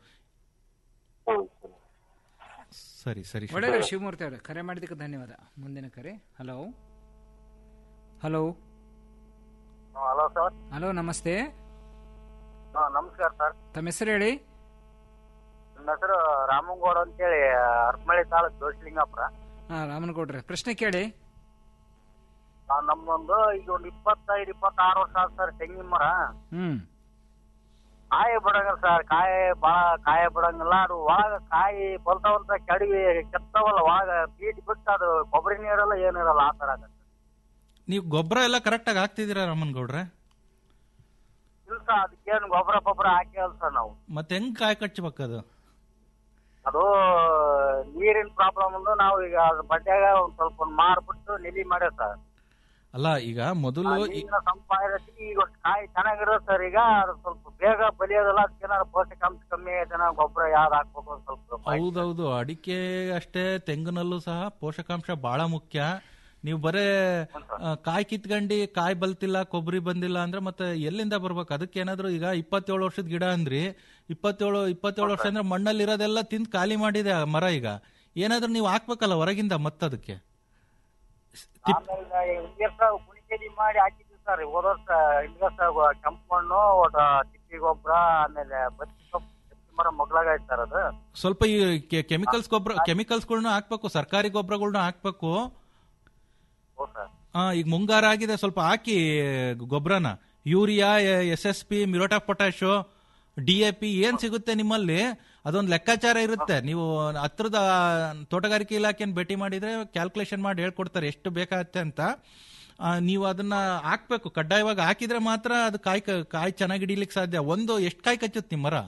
ಸರಿ ಸರಿ ಶಿವ- ಒಳ್ಳೆಯದು ಶಿವಮೂರ್ತಿ ಅವರೇ ಕರೆ ಮಾಡಿದ್ದಕ್ಕೆ ಧನ್ಯವಾದ ಮುಂದಿನ ಕರೆ hello hello hello sir hello ನಮಸ್ತೆ ಹಾ ನಮಸ್ಕಾರ ಸರ್ ತಮ್ಮ ಹೆಸರು ಹೇಳಿ ನನ್ನ ಹೆಸರು ರಾಮಂಗೌಡ ಅಂತೇಳಿ ಹರಪನಹಳ್ಳಿ ತಾಲೂಕ್ ದೋಷಲಿಂಗಾಪುರ ಹಾ ರಾಮನಗೌಡ್ರೆ ಪ್ರಶ್ನೆ ಕೇಳಿ ಆ, ನಮ್ದೊಂದು ಈಗ ಒಂದು ಇಪ್ಪತ್ತೈದು ಇಪ್ಪತ್ತಾರು ವರ್ಷ ಆದ್ ಸರ್ ತೆಂಗಿನ ಮರ ಹ್ಮ್ ಕಾಯಿ ಬಿಡಂಗಿಲ್ಲ ಸರ್ ಕಾಯಿ ಬಾಳ ಕಾಯಿ ಬಿಡಂಗಿಲ್ಲ ಅದು ಒಳಗ ಕಾಯಿ ಬಲ್ತಾವಂತ ಕೆಡವಿ ಕೆತ್ತವಲ್ಲ ಒಳಗ ಬೀಟ್ ಬಿಟ್ಟು ಅದು ಕೊಬ್ಬರಿ ನೀರಲ್ಲ ಏನಿರಲ್ಲ ಆ ತರ ಆಗತ್ತೆ. ನೀವು ಗೊಬ್ಬರ ಎಲ್ಲ ಕರೆಕ್ಟ್ ಆಗಿ ಹಾಕ್ತಿದ್ದೀರಾ ರಾಮನ್ ಗೌಡ್ರೆ ಇಲ್ಲ ಸರ್ ಅದಕ್ಕೇನು ಗೊಬ್ಬರ ಗೊಬ್ಬರ ಹಾಕಿವಲ್ಲ ಸರ್ ನಾವು ಮತ್ತೆ ಹೆಂಗ್ ಕಾಯಿ ಕಚ್ಚಬೇಕದು ಅದು ನೀರಿನ ಪ್ರಾಬ್ಲಮ್ ಒಂದು ನಾವು ಈಗ ಅದ್ರ ಬಡ್ಡ್ಯಾಗ ಒಂದ್ ಸ್ವಲ್ಪ ಒಂದ್ ಮಾರ್ಬಿಟ್ಟು ನೆಲಿ ಮಾಡ್ಯಾವ ಸರ್ ಅಲ್ಲ ಈಗ ಮೊದಲು ಈ- ನೀರಿನ ಸಂಪಾದನೆ ಈಗ ಅಷ್ಟ್ ಕಾಯಿ ಚೆನ್ನಾಗಿರೋದು ಸರ್ ಈಗ ಅದು ಸ್ವಲ್ಪ ಬೇಗ ಬಲಿಯೋದಲ್ಲ ಅದಕ್ಕೆ ಏನಾದ್ರು ಪೋಷಕಾಂಶ ಕಮ್ಮಿ ಆಗೈತೆ ಗೊಬ್ಬರ ಯಾವ್ದು ಹಾಕ್ಬೇಕು ಅಂತ ಸ್ವಲ್ಪ ಹೌದೌದು ಅಡಿಕೆ ಅಷ್ಟೇ ತೆಂಗಿನಲ್ಲೂ ಸಹ ಪೋಷಕಾಂಶ ಬಹಳ ಮುಖ್ಯ ನೀವು ಬರೇ ಆ, ಕಾಯಿ ಕಿತ್ಕಂಡು ಕಾಯಿ ಬಲ್ತಿಲ್ಲ ಕೊಬ್ಬರಿ ಬಂದಿಲ್ಲ ಅಂದ್ರೆ ಮತ್ತೆ ಎಲ್ಲಿಂದ ಬರ್ಬೇಕು ಅದಕ್ಕೆ ಏನಾದ್ರು ಈಗ ಇಪ್ಪತ್ತೇಳು ವರ್ಷದ ಗಿಡ ಅಂದ್ರಿ ಇಪ್ಪತ್ತೇಳು ಇಪ್ಪತ್ತೇಳು ವರ್ಷ ಅಂದ್ರೆ ಮಣ್ಣಲ್ಲಿ ಇರೋದೆಲ್ಲ ತಿಂದು ಖಾಲಿ ಮಾಡಿದೆ ಆ ಮರ ಈಗ ಏನಾದ್ರೂ ನೀವು ಹಾಕ್ಬೇಕಲ್ಲ ಹೊರಗಿಂದ ಮತ್ತದಕ್ಕೆ ಆಮೇಲೆ ಹಿಂಗೆ ಸರ್ ಗುಣಿಕೆಲಿ ಮಾಡಿ ಹಾಕಿದ್ವಿ ಸರ್ ಹೋದ ವರ್ಷ ಹಿಂಗ ಸರ್ ಕೆಂಪು ಮಣ್ಣು ಒಟ್ಟ ತಿಪ್ಪಿ ಗೊಬ್ಬರ ಆಮೇಲೆ ಬತ್ತಿ ಸೊಪ್ಪು ತಿಪ್ಪಿ ಮರ ಮಗ್ಲಾಗೈತೆ ಸರ್ ಅದು ಸ್ವಲ್ಪ ಈ ಕೆಮಿಕಲ್ಸ್ ಗೊಬ್ಬರ ಕೆಮಿಕಲ್ಸ್ಗಳ್ನ ಹಾಕ್ಬೇಕು ಸರ್ಕಾರಿ ಗೊಬ್ಬರಗಳ್ನ ಹಾಕ್ಬೇಕು ಹೌದು ಸರ್ ಆ, ಈಗ ಮುಂಗಾರ ಆಗಿದೆ ಸ್ವಲ್ಪ ಹಾಕಿ ಗೊಬ್ಬರನ urea S S P muriate potash D A P ಏನ್ ಸಿಗುತ್ತೆ ನಿಮ್ಮಲ್ಲಿ ಅದೊಂದು ಲೆಕ್ಕಾಚಾರ ಇರುತ್ತೆ ನೀವು ಹತ್ರದ ತೋಟಗಾರಿಕೆ ಇಲಾಖೆಯನ್ನು ಭೇಟಿ ಮಾಡಿದ್ರೆ ಕ್ಯಾಲ್ಕುಲೇಷನ್ ಮಾಡಿ ಹೇಳ್ಕೊಡ್ತಾರೆ ಎಷ್ಟು ಬೇಕಾಗತ್ತೆ ಅಂತ ಆ, ನೀವು ಅದನ್ನ ಹಾಕ್ಬೇಕು ಕಡ್ಡಾಯವಾಗಿ ಹಾಕಿದ್ರೆ ಮಾತ್ರ ಅದು ಕಾಯಿ ಕ- ಕಾಯಿ ಚೆನ್ನಾಗಿ ಹಿಡಿಲಿಕ್ಕೆ ಸಾಧ್ಯ ಒಂದು ಎಷ್ಟು ಕಾಯಿ ಕಚ್ಚುತ್ತೆ ನಿಮ್ಮ ಮರ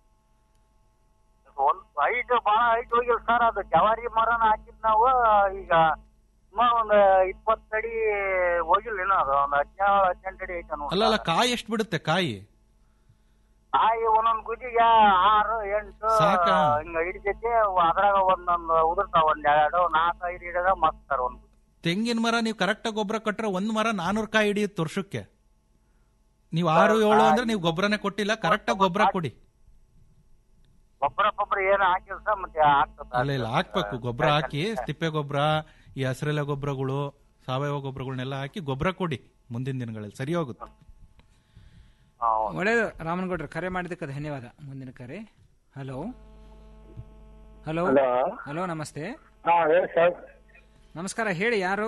ಒಂದ್ ಹೈಟ್ ಬಹಳ ಹೈಟ್ ಹೋಗಿಲ್ಲ ಸರ್ ಅದು ಜವಾರಿ ಮರನ ಹಾಕಿದ್ ನಾವು ಈಗ ಸುಮಾರು ಒಂದ್ ಇಪ್ಪತ್ತಡಿ ಹೋಗಿಲ್ಲ ಇನ್ನು ಅದು ಒಂದ್ ಹದಿನೇಳು ಹದಿನೆಂಟು ಅಡಿ ಐತೆ ಅಲ್ಲ ಅಲ್ಲ ಕಾಯಿ ಎಷ್ಟು ಬಿಡುತ್ತೆ ಕಾಯಿ ಕಾಯಿ ಒಂದೊಂದ್ ಗುಜಿಗೆ ಆರು ಎಂಟು ಸಾಕಾ? ಹಿಂಗ ಹಿಡಿತೈತಿ ಅದ್ರಾಗ ಒಂದೊಂದು ಉದುರ್ತಾವ ಒಂದ್ ಎರಡು ನಾಲ್ಕು ಐದು ಹಿಡಿದಾಗ ಮಸ್ತ್ ಸರ್ ಒಂದ್ ತೆಂಗಿನ ಮರ ನೀವು ಕರೆಕ್ಟಾಗಿ ಗೊಬ್ಬರ ಕೊಟ್ರೆ ಒಂದ್ ಮರ ನಾನೂರು ಕಾಯಿ ಹಿಡಿಯುತ್ತೆ ವರ್ಷಕ್ಕೆ ನೀವು ಆರು ಏಳು ಅಂದ್ರೆ ನೀವು ಗೊಬ್ಬರನೇ ಕೊಟ್ಟಿಲ್ಲ ಕರೆಕ್ಟಾಗಿ ಗೊಬ್ಬರ ಕೊಡಿ ಗೊಬ್ಬರ ಪೊಬ್ಬರ ಏನು ಹಾಕಿಲ್ಲ ಸರ್ ಮತ್ತೆ ಆಗ್ತದ ಅಲ್ಲ ಇಲ್ಲ ಹಾಕ್ಬೇಕು ಗೊಬ್ಬರ ಹಾಕಿ ತಿಪ್ಪೆ ಗೊಬ್ಬರ ಈ ಹಸಿರೆಲೆ ಗೊಬ್ಬರಗಳು ಸಾವಯವ ಗೊಬ್ಬರಗಳನ್ನೆಲ್ಲ ಹಾಕಿ ಗೊಬ್ಬರ ಕೊಡಿ ಮುಂದಿನ ದಿನಗಳಲ್ಲಿ ಸರಿ ಹೋಗುತ್ತೆ ಒಳ್ಳೆಯದು ರಾಮನಗೌಡ್ರು ಕರೆ ಮಾಡಿದ್ದಕ್ಕೆ ಧನ್ಯವಾದ ಮುಂದಿನ ಕರೆ ಹಲೋ ಹಲೋ Hello. ಹಲೋ ನಮಸ್ತೆ ಹಾ ಹೇಳಿ ಸರ್ ನಮಸ್ಕಾರ ಹೇಳಿ ಯಾರು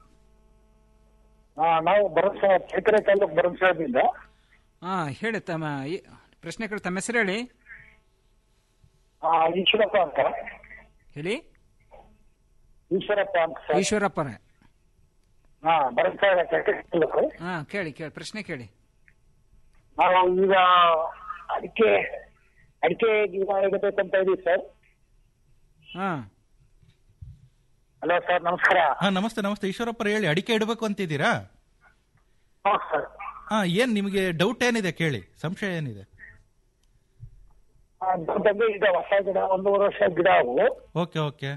ಹಾ ನಾವು ಭರಮಸಾಗರ ಚೈತನ್ಯ ತಾಲೂಕು ಭರಮಸಾಗರದಿಂದ ಹಾ ಹೇಳಿ ತಮ್ಮ ಈ ಪ್ರಶ್ನೆ ಕೇಳಿ ತಮ್ಮ ಹೆಸರು ಹೇಳಿ ಆ, ಈಶ್ವರಪ್ಪ ಅಂತ ಹೇಳಿ ಈಶ್ವರಪ್ಪ ಅಂತ ಸರ್ ಈಶ್ವರಪ್ಪರ ಹಾ ಭರಮಸಾಗರ ಚೈತನ್ಯ ತಾಲೂಕು ಹಾ ಕೇಳಿ ಕೇಳಿ ಪ್ರಶ್ನೆ ಕೇಳಿ ನಾವು ಈಗ ಅಡಿಕೆ ಅಡಿಕೆ ಗಿಡ ಇಡಬೇಕಂತ ಇದೀವಿ ಸರ್ ಹಾ ಹಲೋ ಸರ್ ನಮಸ್ಕಾರ ಹಾ ನಮಸ್ತೆ ನಮಸ್ತೆ ಈಶ್ವರಪ್ಪರ ಹೇಳಿ ಅಡಿಕೆ ಇಡಬೇಕು ಅಂತಿದ್ದೀರಾ ಹಾ ಸರ್ ಹಾ ಏನ್ ನಿಮಗೆ ಡೌಟ್ ಏನಿದೆ ಕೇಳಿ ಸಂಶಯ ಏನಿದೆ ದೊಡ್ಡದು ಈಗ ಹೊಸ ಗಿಡ ಒಂದೂವರೆ ವರ್ಷ ಗಿಡ ಅವು ಓಕೆ ಓಕೆ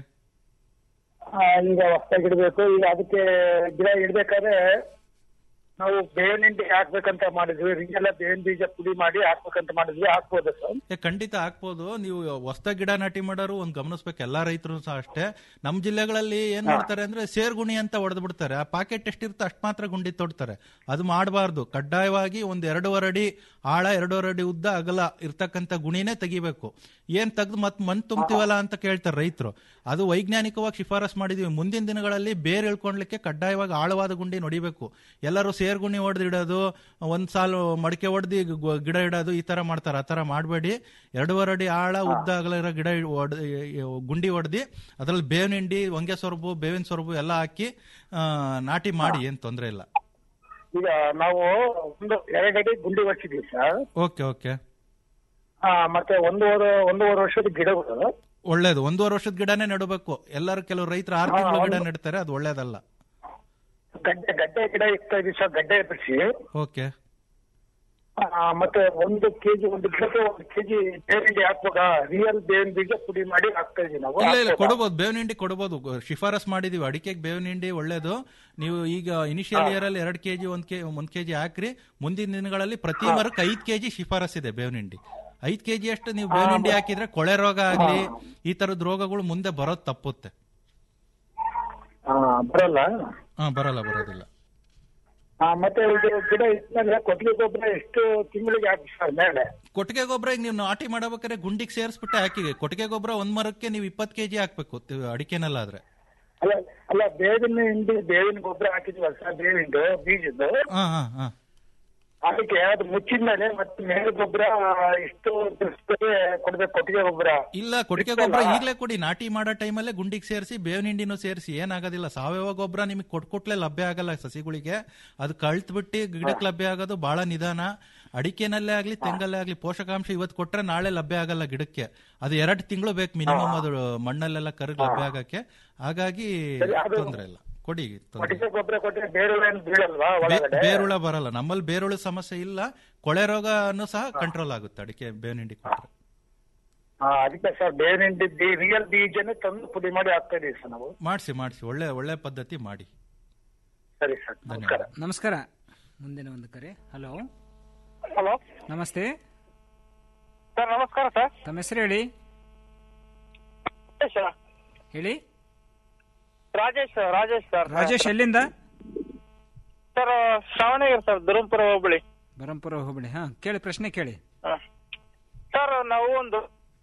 ಆ, ಈಗ ಹೊಸದಾಗಿ ಇಡಬೇಕು ಈಗ ಅದಕ್ಕೆ ಗಿಡ ಇಡ್ಬೇಕಾದ್ರೆ ನಾವು ಬೇವಿನ ಹಿಂಡಿ ಹಾಕ್ಬೇಕಂತ ಮಾಡಿದ್ವಿ ಹಿಂಗೆಲ್ಲ ಬೇವಿನ ಬೀಜ ಪುಡಿ ಮಾಡಿ ಹಾಕ್ಬೇಕಂತ ಮಾಡಿದ್ವಿ ಹಾಕ್ಬೋದು ಸರ್ ಏ, ಖಂಡಿತ ಹಾಕ್ಬೋದು ನೀವು ಹೊಸ ಗಿಡ ನಾಟಿ ಮಾಡೋರು ಒಂದ್ ಗಮನಿಸ್ಬೇಕು ಎಲ್ಲಾ ರೈತರು ಸಹ ಅಷ್ಟೇ ನಮ್ ಜಿಲ್ಲೆಗಳಲ್ಲಿ ಏನ್ ಮಾಡ್ತಾರೆ ಅಂದ್ರೆ ಸೇರ್ಗುಣಿ ಅಂತ ಹೊಡೆದ್ ಬಿಡ್ತಾರೆ ಆ ಪಾಕೆಟ್ ಎಷ್ಟಿರುತ್ತೋ ಅಷ್ಟ್ ಮಾತ್ರ ಗುಂಡಿ ತೊಡ್ತಾರೆ ಅದು ಮಾಡಬಾರ್ದು ಕಡ್ಡಾಯವಾಗಿ ಒಂದ್ ಎರಡೂವರೆ ಅಡಿ ಆಳ ಎರಡೂವರೆ ಅಡಿ ಉದ್ದ ಅಗಲ ಇರ್ತಕ್ಕಂಥ ಗುಣಿನೇ ತೆಗಿಬೇಕು ಏನ್ ತೆಗ್ದು ಮತ್ ಮಣ್ ತುಂಬ್ತೀವಲ್ಲ ಅಂತ ಕೇಳ್ತಾರೆ ರೈತರು ಅದು ವೈಜ್ಞಾನಿಕವಾಗಿ ಶಿಫಾರಸ್ ಮಾಡಿದೀವಿ ಮುಂದಿನ ದಿನಗಳಲ್ಲಿ ಬೇರ್ ಇಳ್ಕೊಂಡ್ಲಿಕ್ಕೆ ಕಡ್ಡಾಯವಾಗಿ ಆಳವಾದ ಗುಂಡಿ ನೋಡಿಬೇಕು ಎಲ್ಲರೂ ಸೇರ್ಗುಣಿ ಹೊಡೆದು ಇಡೋದು ಒಂದ್ ಸಾಲು ಮಡಿಕೆ ಹೊಡೆದು ಗಿಡ ಇಡೋದು ಈ ತರ ಮಾಡ್ತಾರೆ ಆ ತರ ಮಾಡಬೇಡಿ ಎರಡೂವರೆ ಅಡಿ ಆಳ ಉದ್ದ ಅಗಲ ಇರೋ ಗಿಡ ಹೊಡ್- ಗುಂಡಿ ಹೊಡೆದಿ ಅದ್ರಲ್ಲಿ ಬೇವಿನ ಹಿಂಡಿ ಹೊಂಗೆ ಸೊರಬು ಬೇವಿನ ಸೊರಬು ಎಲ್ಲ ಹಾಕಿ ಆ, ನಾಟಿ ಮಾಡಿ ಏನ್ ತೊಂದರೆ ಇಲ್ಲ ಈಗ ನಾವು ಒಂದು ಎರಡಡಿ ಗುಂಡಿ ಹೊಡ್ಸಿದ್ವಿ ಸರ್ ಓಕೆ ಓಕೆ ಆ, ಮತ್ತೆ ಒಂದೂವರೆ ಒಂದೂವರೆ ವರ್ಷದ ಗಿಡಗಳು ಒಳ್ಳೇದು ಒಂದೂವರೆ ವರ್ಷದ ಗಿಡನೇ ನೆಡಬೇಕು ಎಲ್ಲರೂ ಕೆಲವು ರೈತರು ಆರು ಹಾ, ತಿಂಗಳು ಗಿಡ ಒಂದು- ನೆಡ್ತಾರೆ ಅದು ಒಳ್ಳೇದಲ್ಲ ಗಡ್ಡೆ ಗಡ್ಡೆ ಗಿಡ ಇಕ್ತಾ ಇದೀವಿ ಸರ್ ಗಡ್ಡೆ ಬಿಡಿಸಿ ಓಕೆ ಮತ್ತೆ ಒಂದು ಕೆಜಿ ಒಂದು ಗಿಡಕ್ಕೆ ಒಂದು ಕೆಜಿ ಬೇವಿನ ಹಿಂಡಿ ಹಾಕ್ಬೇಕಾ ರಿಯಲ್ ಬೇವಿನ ಬೀಜ ಪುಡಿ ಮಾಡಿ ಹಾಕ್ತಾ ಇದೀವಿ ನಾವು ಇಲ್ಲ ಇಲ್ಲ ಹಾಕ್ಬೋದಾ? ಕೊಡಬಹುದು ಬೇವಿನ ಹಿಂಡಿ ಕೊಡಬಹುದು ಶಿಫಾರಸ್ ಮಾಡಿದೀವಿ ಅಡಿಕೆಗೆ ಬೇವಿನ ಹಿಂಡಿ ಒಳ್ಳೇದು ನೀವು ಈಗ ಇನಿಷಿಯಲ್ ಇಯರ್ ಅಲ್ಲಿ ಎರಡ್ ಕೆಜಿ ಒಂದ್ ಕೆ ಒಂದ್ ಕೆಜಿ ಹಾಕ್ರಿ ಮುಂದಿನ ದಿನಗಳಲ್ಲಿ ಪ್ರತಿ ಮರಕ್ಕೆ ಐದ್ ಕೆಜಿ ಶಿಫಾರಸ್ ಇದೆ ಬೇವಿನ ಹಿಂಡಿ ಐದ್ ಕೆಜಿ ಅಷ್ಟು ನೀವು ಬೇವಿನ ಹಿಂಡಿ ಹಾಕಿದ್ರೆ ಕೊಳೆ ರೋಗ ಆಗ್ಲಿ ಈ ತರದ ರೋಗಗಳು ಮುಂದೆ ಬರೋದ್ ತಪ್ಪುತ್ತೆ ಆ, ಬರಲ್ಲ ಹಾ ಬರಲ್ಲ ಬರೋದಿಲ್ಲ ಆ, ಮತ್ತೆ ಇದು ಗಿಡ ಇದ್ಮೇಲೆ ಕೊಟ್ಟಿಗೆ ಗೊಬ್ಬರ ಎಷ್ಟು ತಿಂಗಳಿಗೆ ಹಾಕಿ ಸರ್ ಮೇಲೆ ಕೊಟ್ಟಿಗೆ ಗೊಬ್ಬರ ಈಗ ನೀವು ನಾಟಿ ಮಾಡಬೇಕಾದ್ರೆ ಗುಂಡಿಗೆ ಸೇರಿಸ್ಬಿಟ್ಟೆ ಹಾಕಿ ಕೊಟ್ಟಿಗೆ ಗೊಬ್ಬರ ಒಂದ್ ಮರಕ್ಕೆ ನೀವು ಇಪ್ಪತ್ತು ಕೆಜಿ ಹಾಕ್ಬೇಕು ತಿ- ಅಡಿಕೆನಲ್ಲಾದ್ರೆ ಅಲ್ಲ ಅಲ್ಲ ಬೇವಿನ ಹಿಂಡಿ ಬೇವಿನ ಗೊಬ್ಬರ ಹಾಕಿದ್ವಲ್ಲ ಸರ್ ಬೇವಿಂದು ಬೀಜದ್ದು ಹಾ ಹಾ ಹಾ ಅದಕ್ಕೆ ಅದು ಮುಚ್ಚಿದ್ಮೇಲೆ ಮತ್ತೆ ಮೇಲೆ ಗೊಬ್ಬರ ಎಷ್ಟು ದಿವ್ಸಕ್ಕೆ ಕೊಡ್ಬೇಕು ಕೊಟ್ಟಿಗೆ ಗೊಬ್ಬರ ಇಲ್ಲ ಕೊಟ್ಟಿಗೆ ಗೊಬ್ಬರ ಈಗಲೇ ಕೊಡಿ ನಾಟಿ ಮಾಡೋ ಟೈಮಲ್ಲೇ ಗುಂಡಿಗೆ ಸೇರಿಸಿ ಬೇವಿನ ಹಿಂಡಿನೂ ಸೇರಿಸಿ ಏನಾಗೋದಿಲ್ಲ ಸಾವಯವ ಗೊಬ್ಬರ ನಿಮಗೆ ಕೊಟ್ಕೊಟ್ಲೆ ಲಭ್ಯ ಆಗಲ್ಲ ಸಸಿಗಳಿಗೆ ಅದು ಕಳ್ತ್ ಬಿಟ್ಟು ಗಿಡಕ್ಕೆ ಲಭ್ಯ ಆಗೋದು ಬಹಳ ನಿಧಾನ ಅಡಿಕೆನಲ್ಲೇ ಆಗ್ಲಿ ತೆಂಗಲ್ಲೇ ಆಗ್ಲಿ ಪೋಷಕಾಂಶ ಇವತ್ತು ಕೊಟ್ರೆ ನಾಳೆ ಲಭ್ಯ ಆಗಲ್ಲ ಗಿಡಕ್ಕೆ ಅದು ಎರಡು ತಿಂಗಳು ಬೇಕು ಮಿನಿಮಮ್ ಅದು ಮಣ್ಣಲ್ಲೆಲ್ಲ ಕರಗ್ ಲಭ್ಯ ಆಗಕ್ಕೆ ಹಾಗಾಗಿ ಸರಿ, ಅದು- ತೊಂದ್ರೆ ಇಲ್ಲ ಕೊಡಿ ತೊಂದ್ರೆ ಕೊಟ್ಟಿಗೆ ಗೊಬ್ಬರ ಕೊಟ್ಟರೆ ಬೇರೆ ಏನು ಬೀಳಲ್ವಾ ಒಳಗಡೆ ಬೇರುಳ ಬರಲ್ಲ ನಮ್ಮಲ್ಲಿ ಬೇರುಳ ಸಮಸ್ಯೆ ಇಲ್ಲ ಕೊಳೆ ರೋಗನೂ ಸಹ ಕಂಟ್ರೋಲ್ ಆಗುತ್ತೆ ಅಡಿಕೆ ಬೇವಿನ ಹಿಂಡಿ ಕೊಟ್ರೆ ಹಾ, ಅದಕ್ಕೆ ಸರ್ ಬೇವಿನ ಹಿಂಡಿ ರಿಯಲ್ ಬೀಜನೇ ತಂದು ಪುಡಿ ಮಾಡಿ ಹಾಕ್ತಾ ಇದೀವಿ ಸರ್ ನಾವು ಮಾಡಿಸಿ ಮಾಡಿಸಿ ಒಳ್ಳೆ ಒಳ್ಳೆ ಪದ್ಧತಿ ಮಾಡಿ ಸರಿ ಸರ್ ನಮಸ್ಕಾರ ನಮಸ್ಕಾರ ಮುಂದಿನ ಒಂದು ಕರೆ ಹಲೋ ಹಲೋ ನಮಸ್ತೆ ಸರ್ ನಮಸ್ಕಾರ ಸರ್ ತಮ್ಮ ಹೆಸರು ಹೇಳಿ ಹೇಳಿ ರಾಜೇಶ್ ರಾಜೇಶ್ ಸರ್ ರಾಜೇಶ್ ಎಲ್ಲಿಂದ ಸರ್ ಶ್ರಾವಣಗಿರಿ ಸರ್ ಧರ್ಮಪುರ ಹೋಬಳಿ ಬರಂಪುರ ಹೋಬಳಿ ಹಾ ಕೇಳಿ ಪ್ರಶ್ನೆ ಕೇಳಿ ಸರ್ ನಾವು ಒಂದು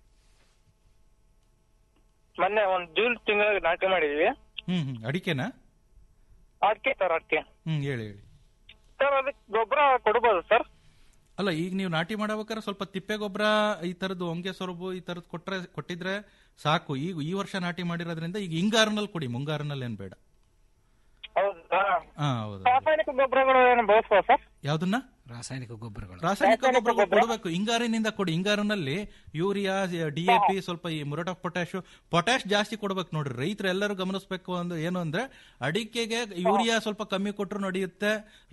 ಮೊನ್ನೆ ಒಂದು ಜೂನ್ ತಿಂಗಳಿಗೆ ನಾಟಿ ಮಾಡಿದ್ವಿ ಹ್ಮ್ ಹ್ಮ್ ಅಡಿಕೆನಾ ಅಡಿಕೆ ಸರ್ ಅಡಿಕೆ ಹ್ಮ್ ಹೇಳಿ ಹೇಳಿ ಸರ್ ಅದಕ್ಕೆ ಗೊಬ್ಬರ ಕೊಡ್ಬೋದು ಸರ್ ಅಲ್ಲ ಈಗ ನೀವು ನಾಟಿ ಮಾಡಬೇಕಾದ್ರೆ ಸ್ವಲ್ಪ ತಿಪ್ಪೆ ಗೊಬ್ಬರ ಈ ತರದ್ದು ಹೊಂಗೆ ಸೊರಬು ಈ ತರದ್ ಕೊಟ್ರೆ ಕೊಟ್ಟಿದ್ರೆ ಸಾಕು ಈಗ ಈ ವರ್ಷ ನಾಟಿ ಮಾಡಿರೋದ್ರಿಂದ ಈಗ ಹಿಂಗಾರಿನಲ್ಲಿ ಕೊಡಿ ಮುಂಗಾರಿನಲ್ಲಿ ಏನ್ ಬೇಡ ಹೌದಾ ಹಾ ಹೌದು ರಾಸಾಯನಿಕ ಗೊಬ್ಬರಗಳು ಏನು ಬಳಸುವ ಸರ್ ಯಾವ್ದನ್ನ ರಾಸಾಯನಿಕ ಗೊಬ್ಬರಗಳು ರಾಸಾಯನಿಕ ರಾಸಾಯನಿಕ ಗೊಬ್ಬರ ಗೊಬ್ಬರ? ಕೊಡಬೇಕು ಹಿಂಗಾರಿನಿಂದ ಕೊಡಿ ಹಿಂಗಾರಿನಲ್ಲಿ ಯೂರಿಯಾ ಡಿಎಪಿ ಸ್ವಲ್ಪ ಈ ಮುರಟ್ ಆಫ್ ಪೊಟ್ಯಾಶ್ ಪೊಟ್ಯಾಶ್ ಜಾಸ್ತಿ ಕೊಡ್ಬೇಕು ನೋಡ್ರಿ ರೈತರು ಎಲ್ಲರೂ ಗಮನಿಸಬೇಕು ಒಂದು ಏನು ಅಂದ್ರೆ ಅಡಿಕೆಗೆ ಯೂರಿಯಾ ಸ್ವಲ್ಪ ಕಮ್ಮಿ ಕೊಟ್ಟರು ನಡೆಯುತ್ತೆ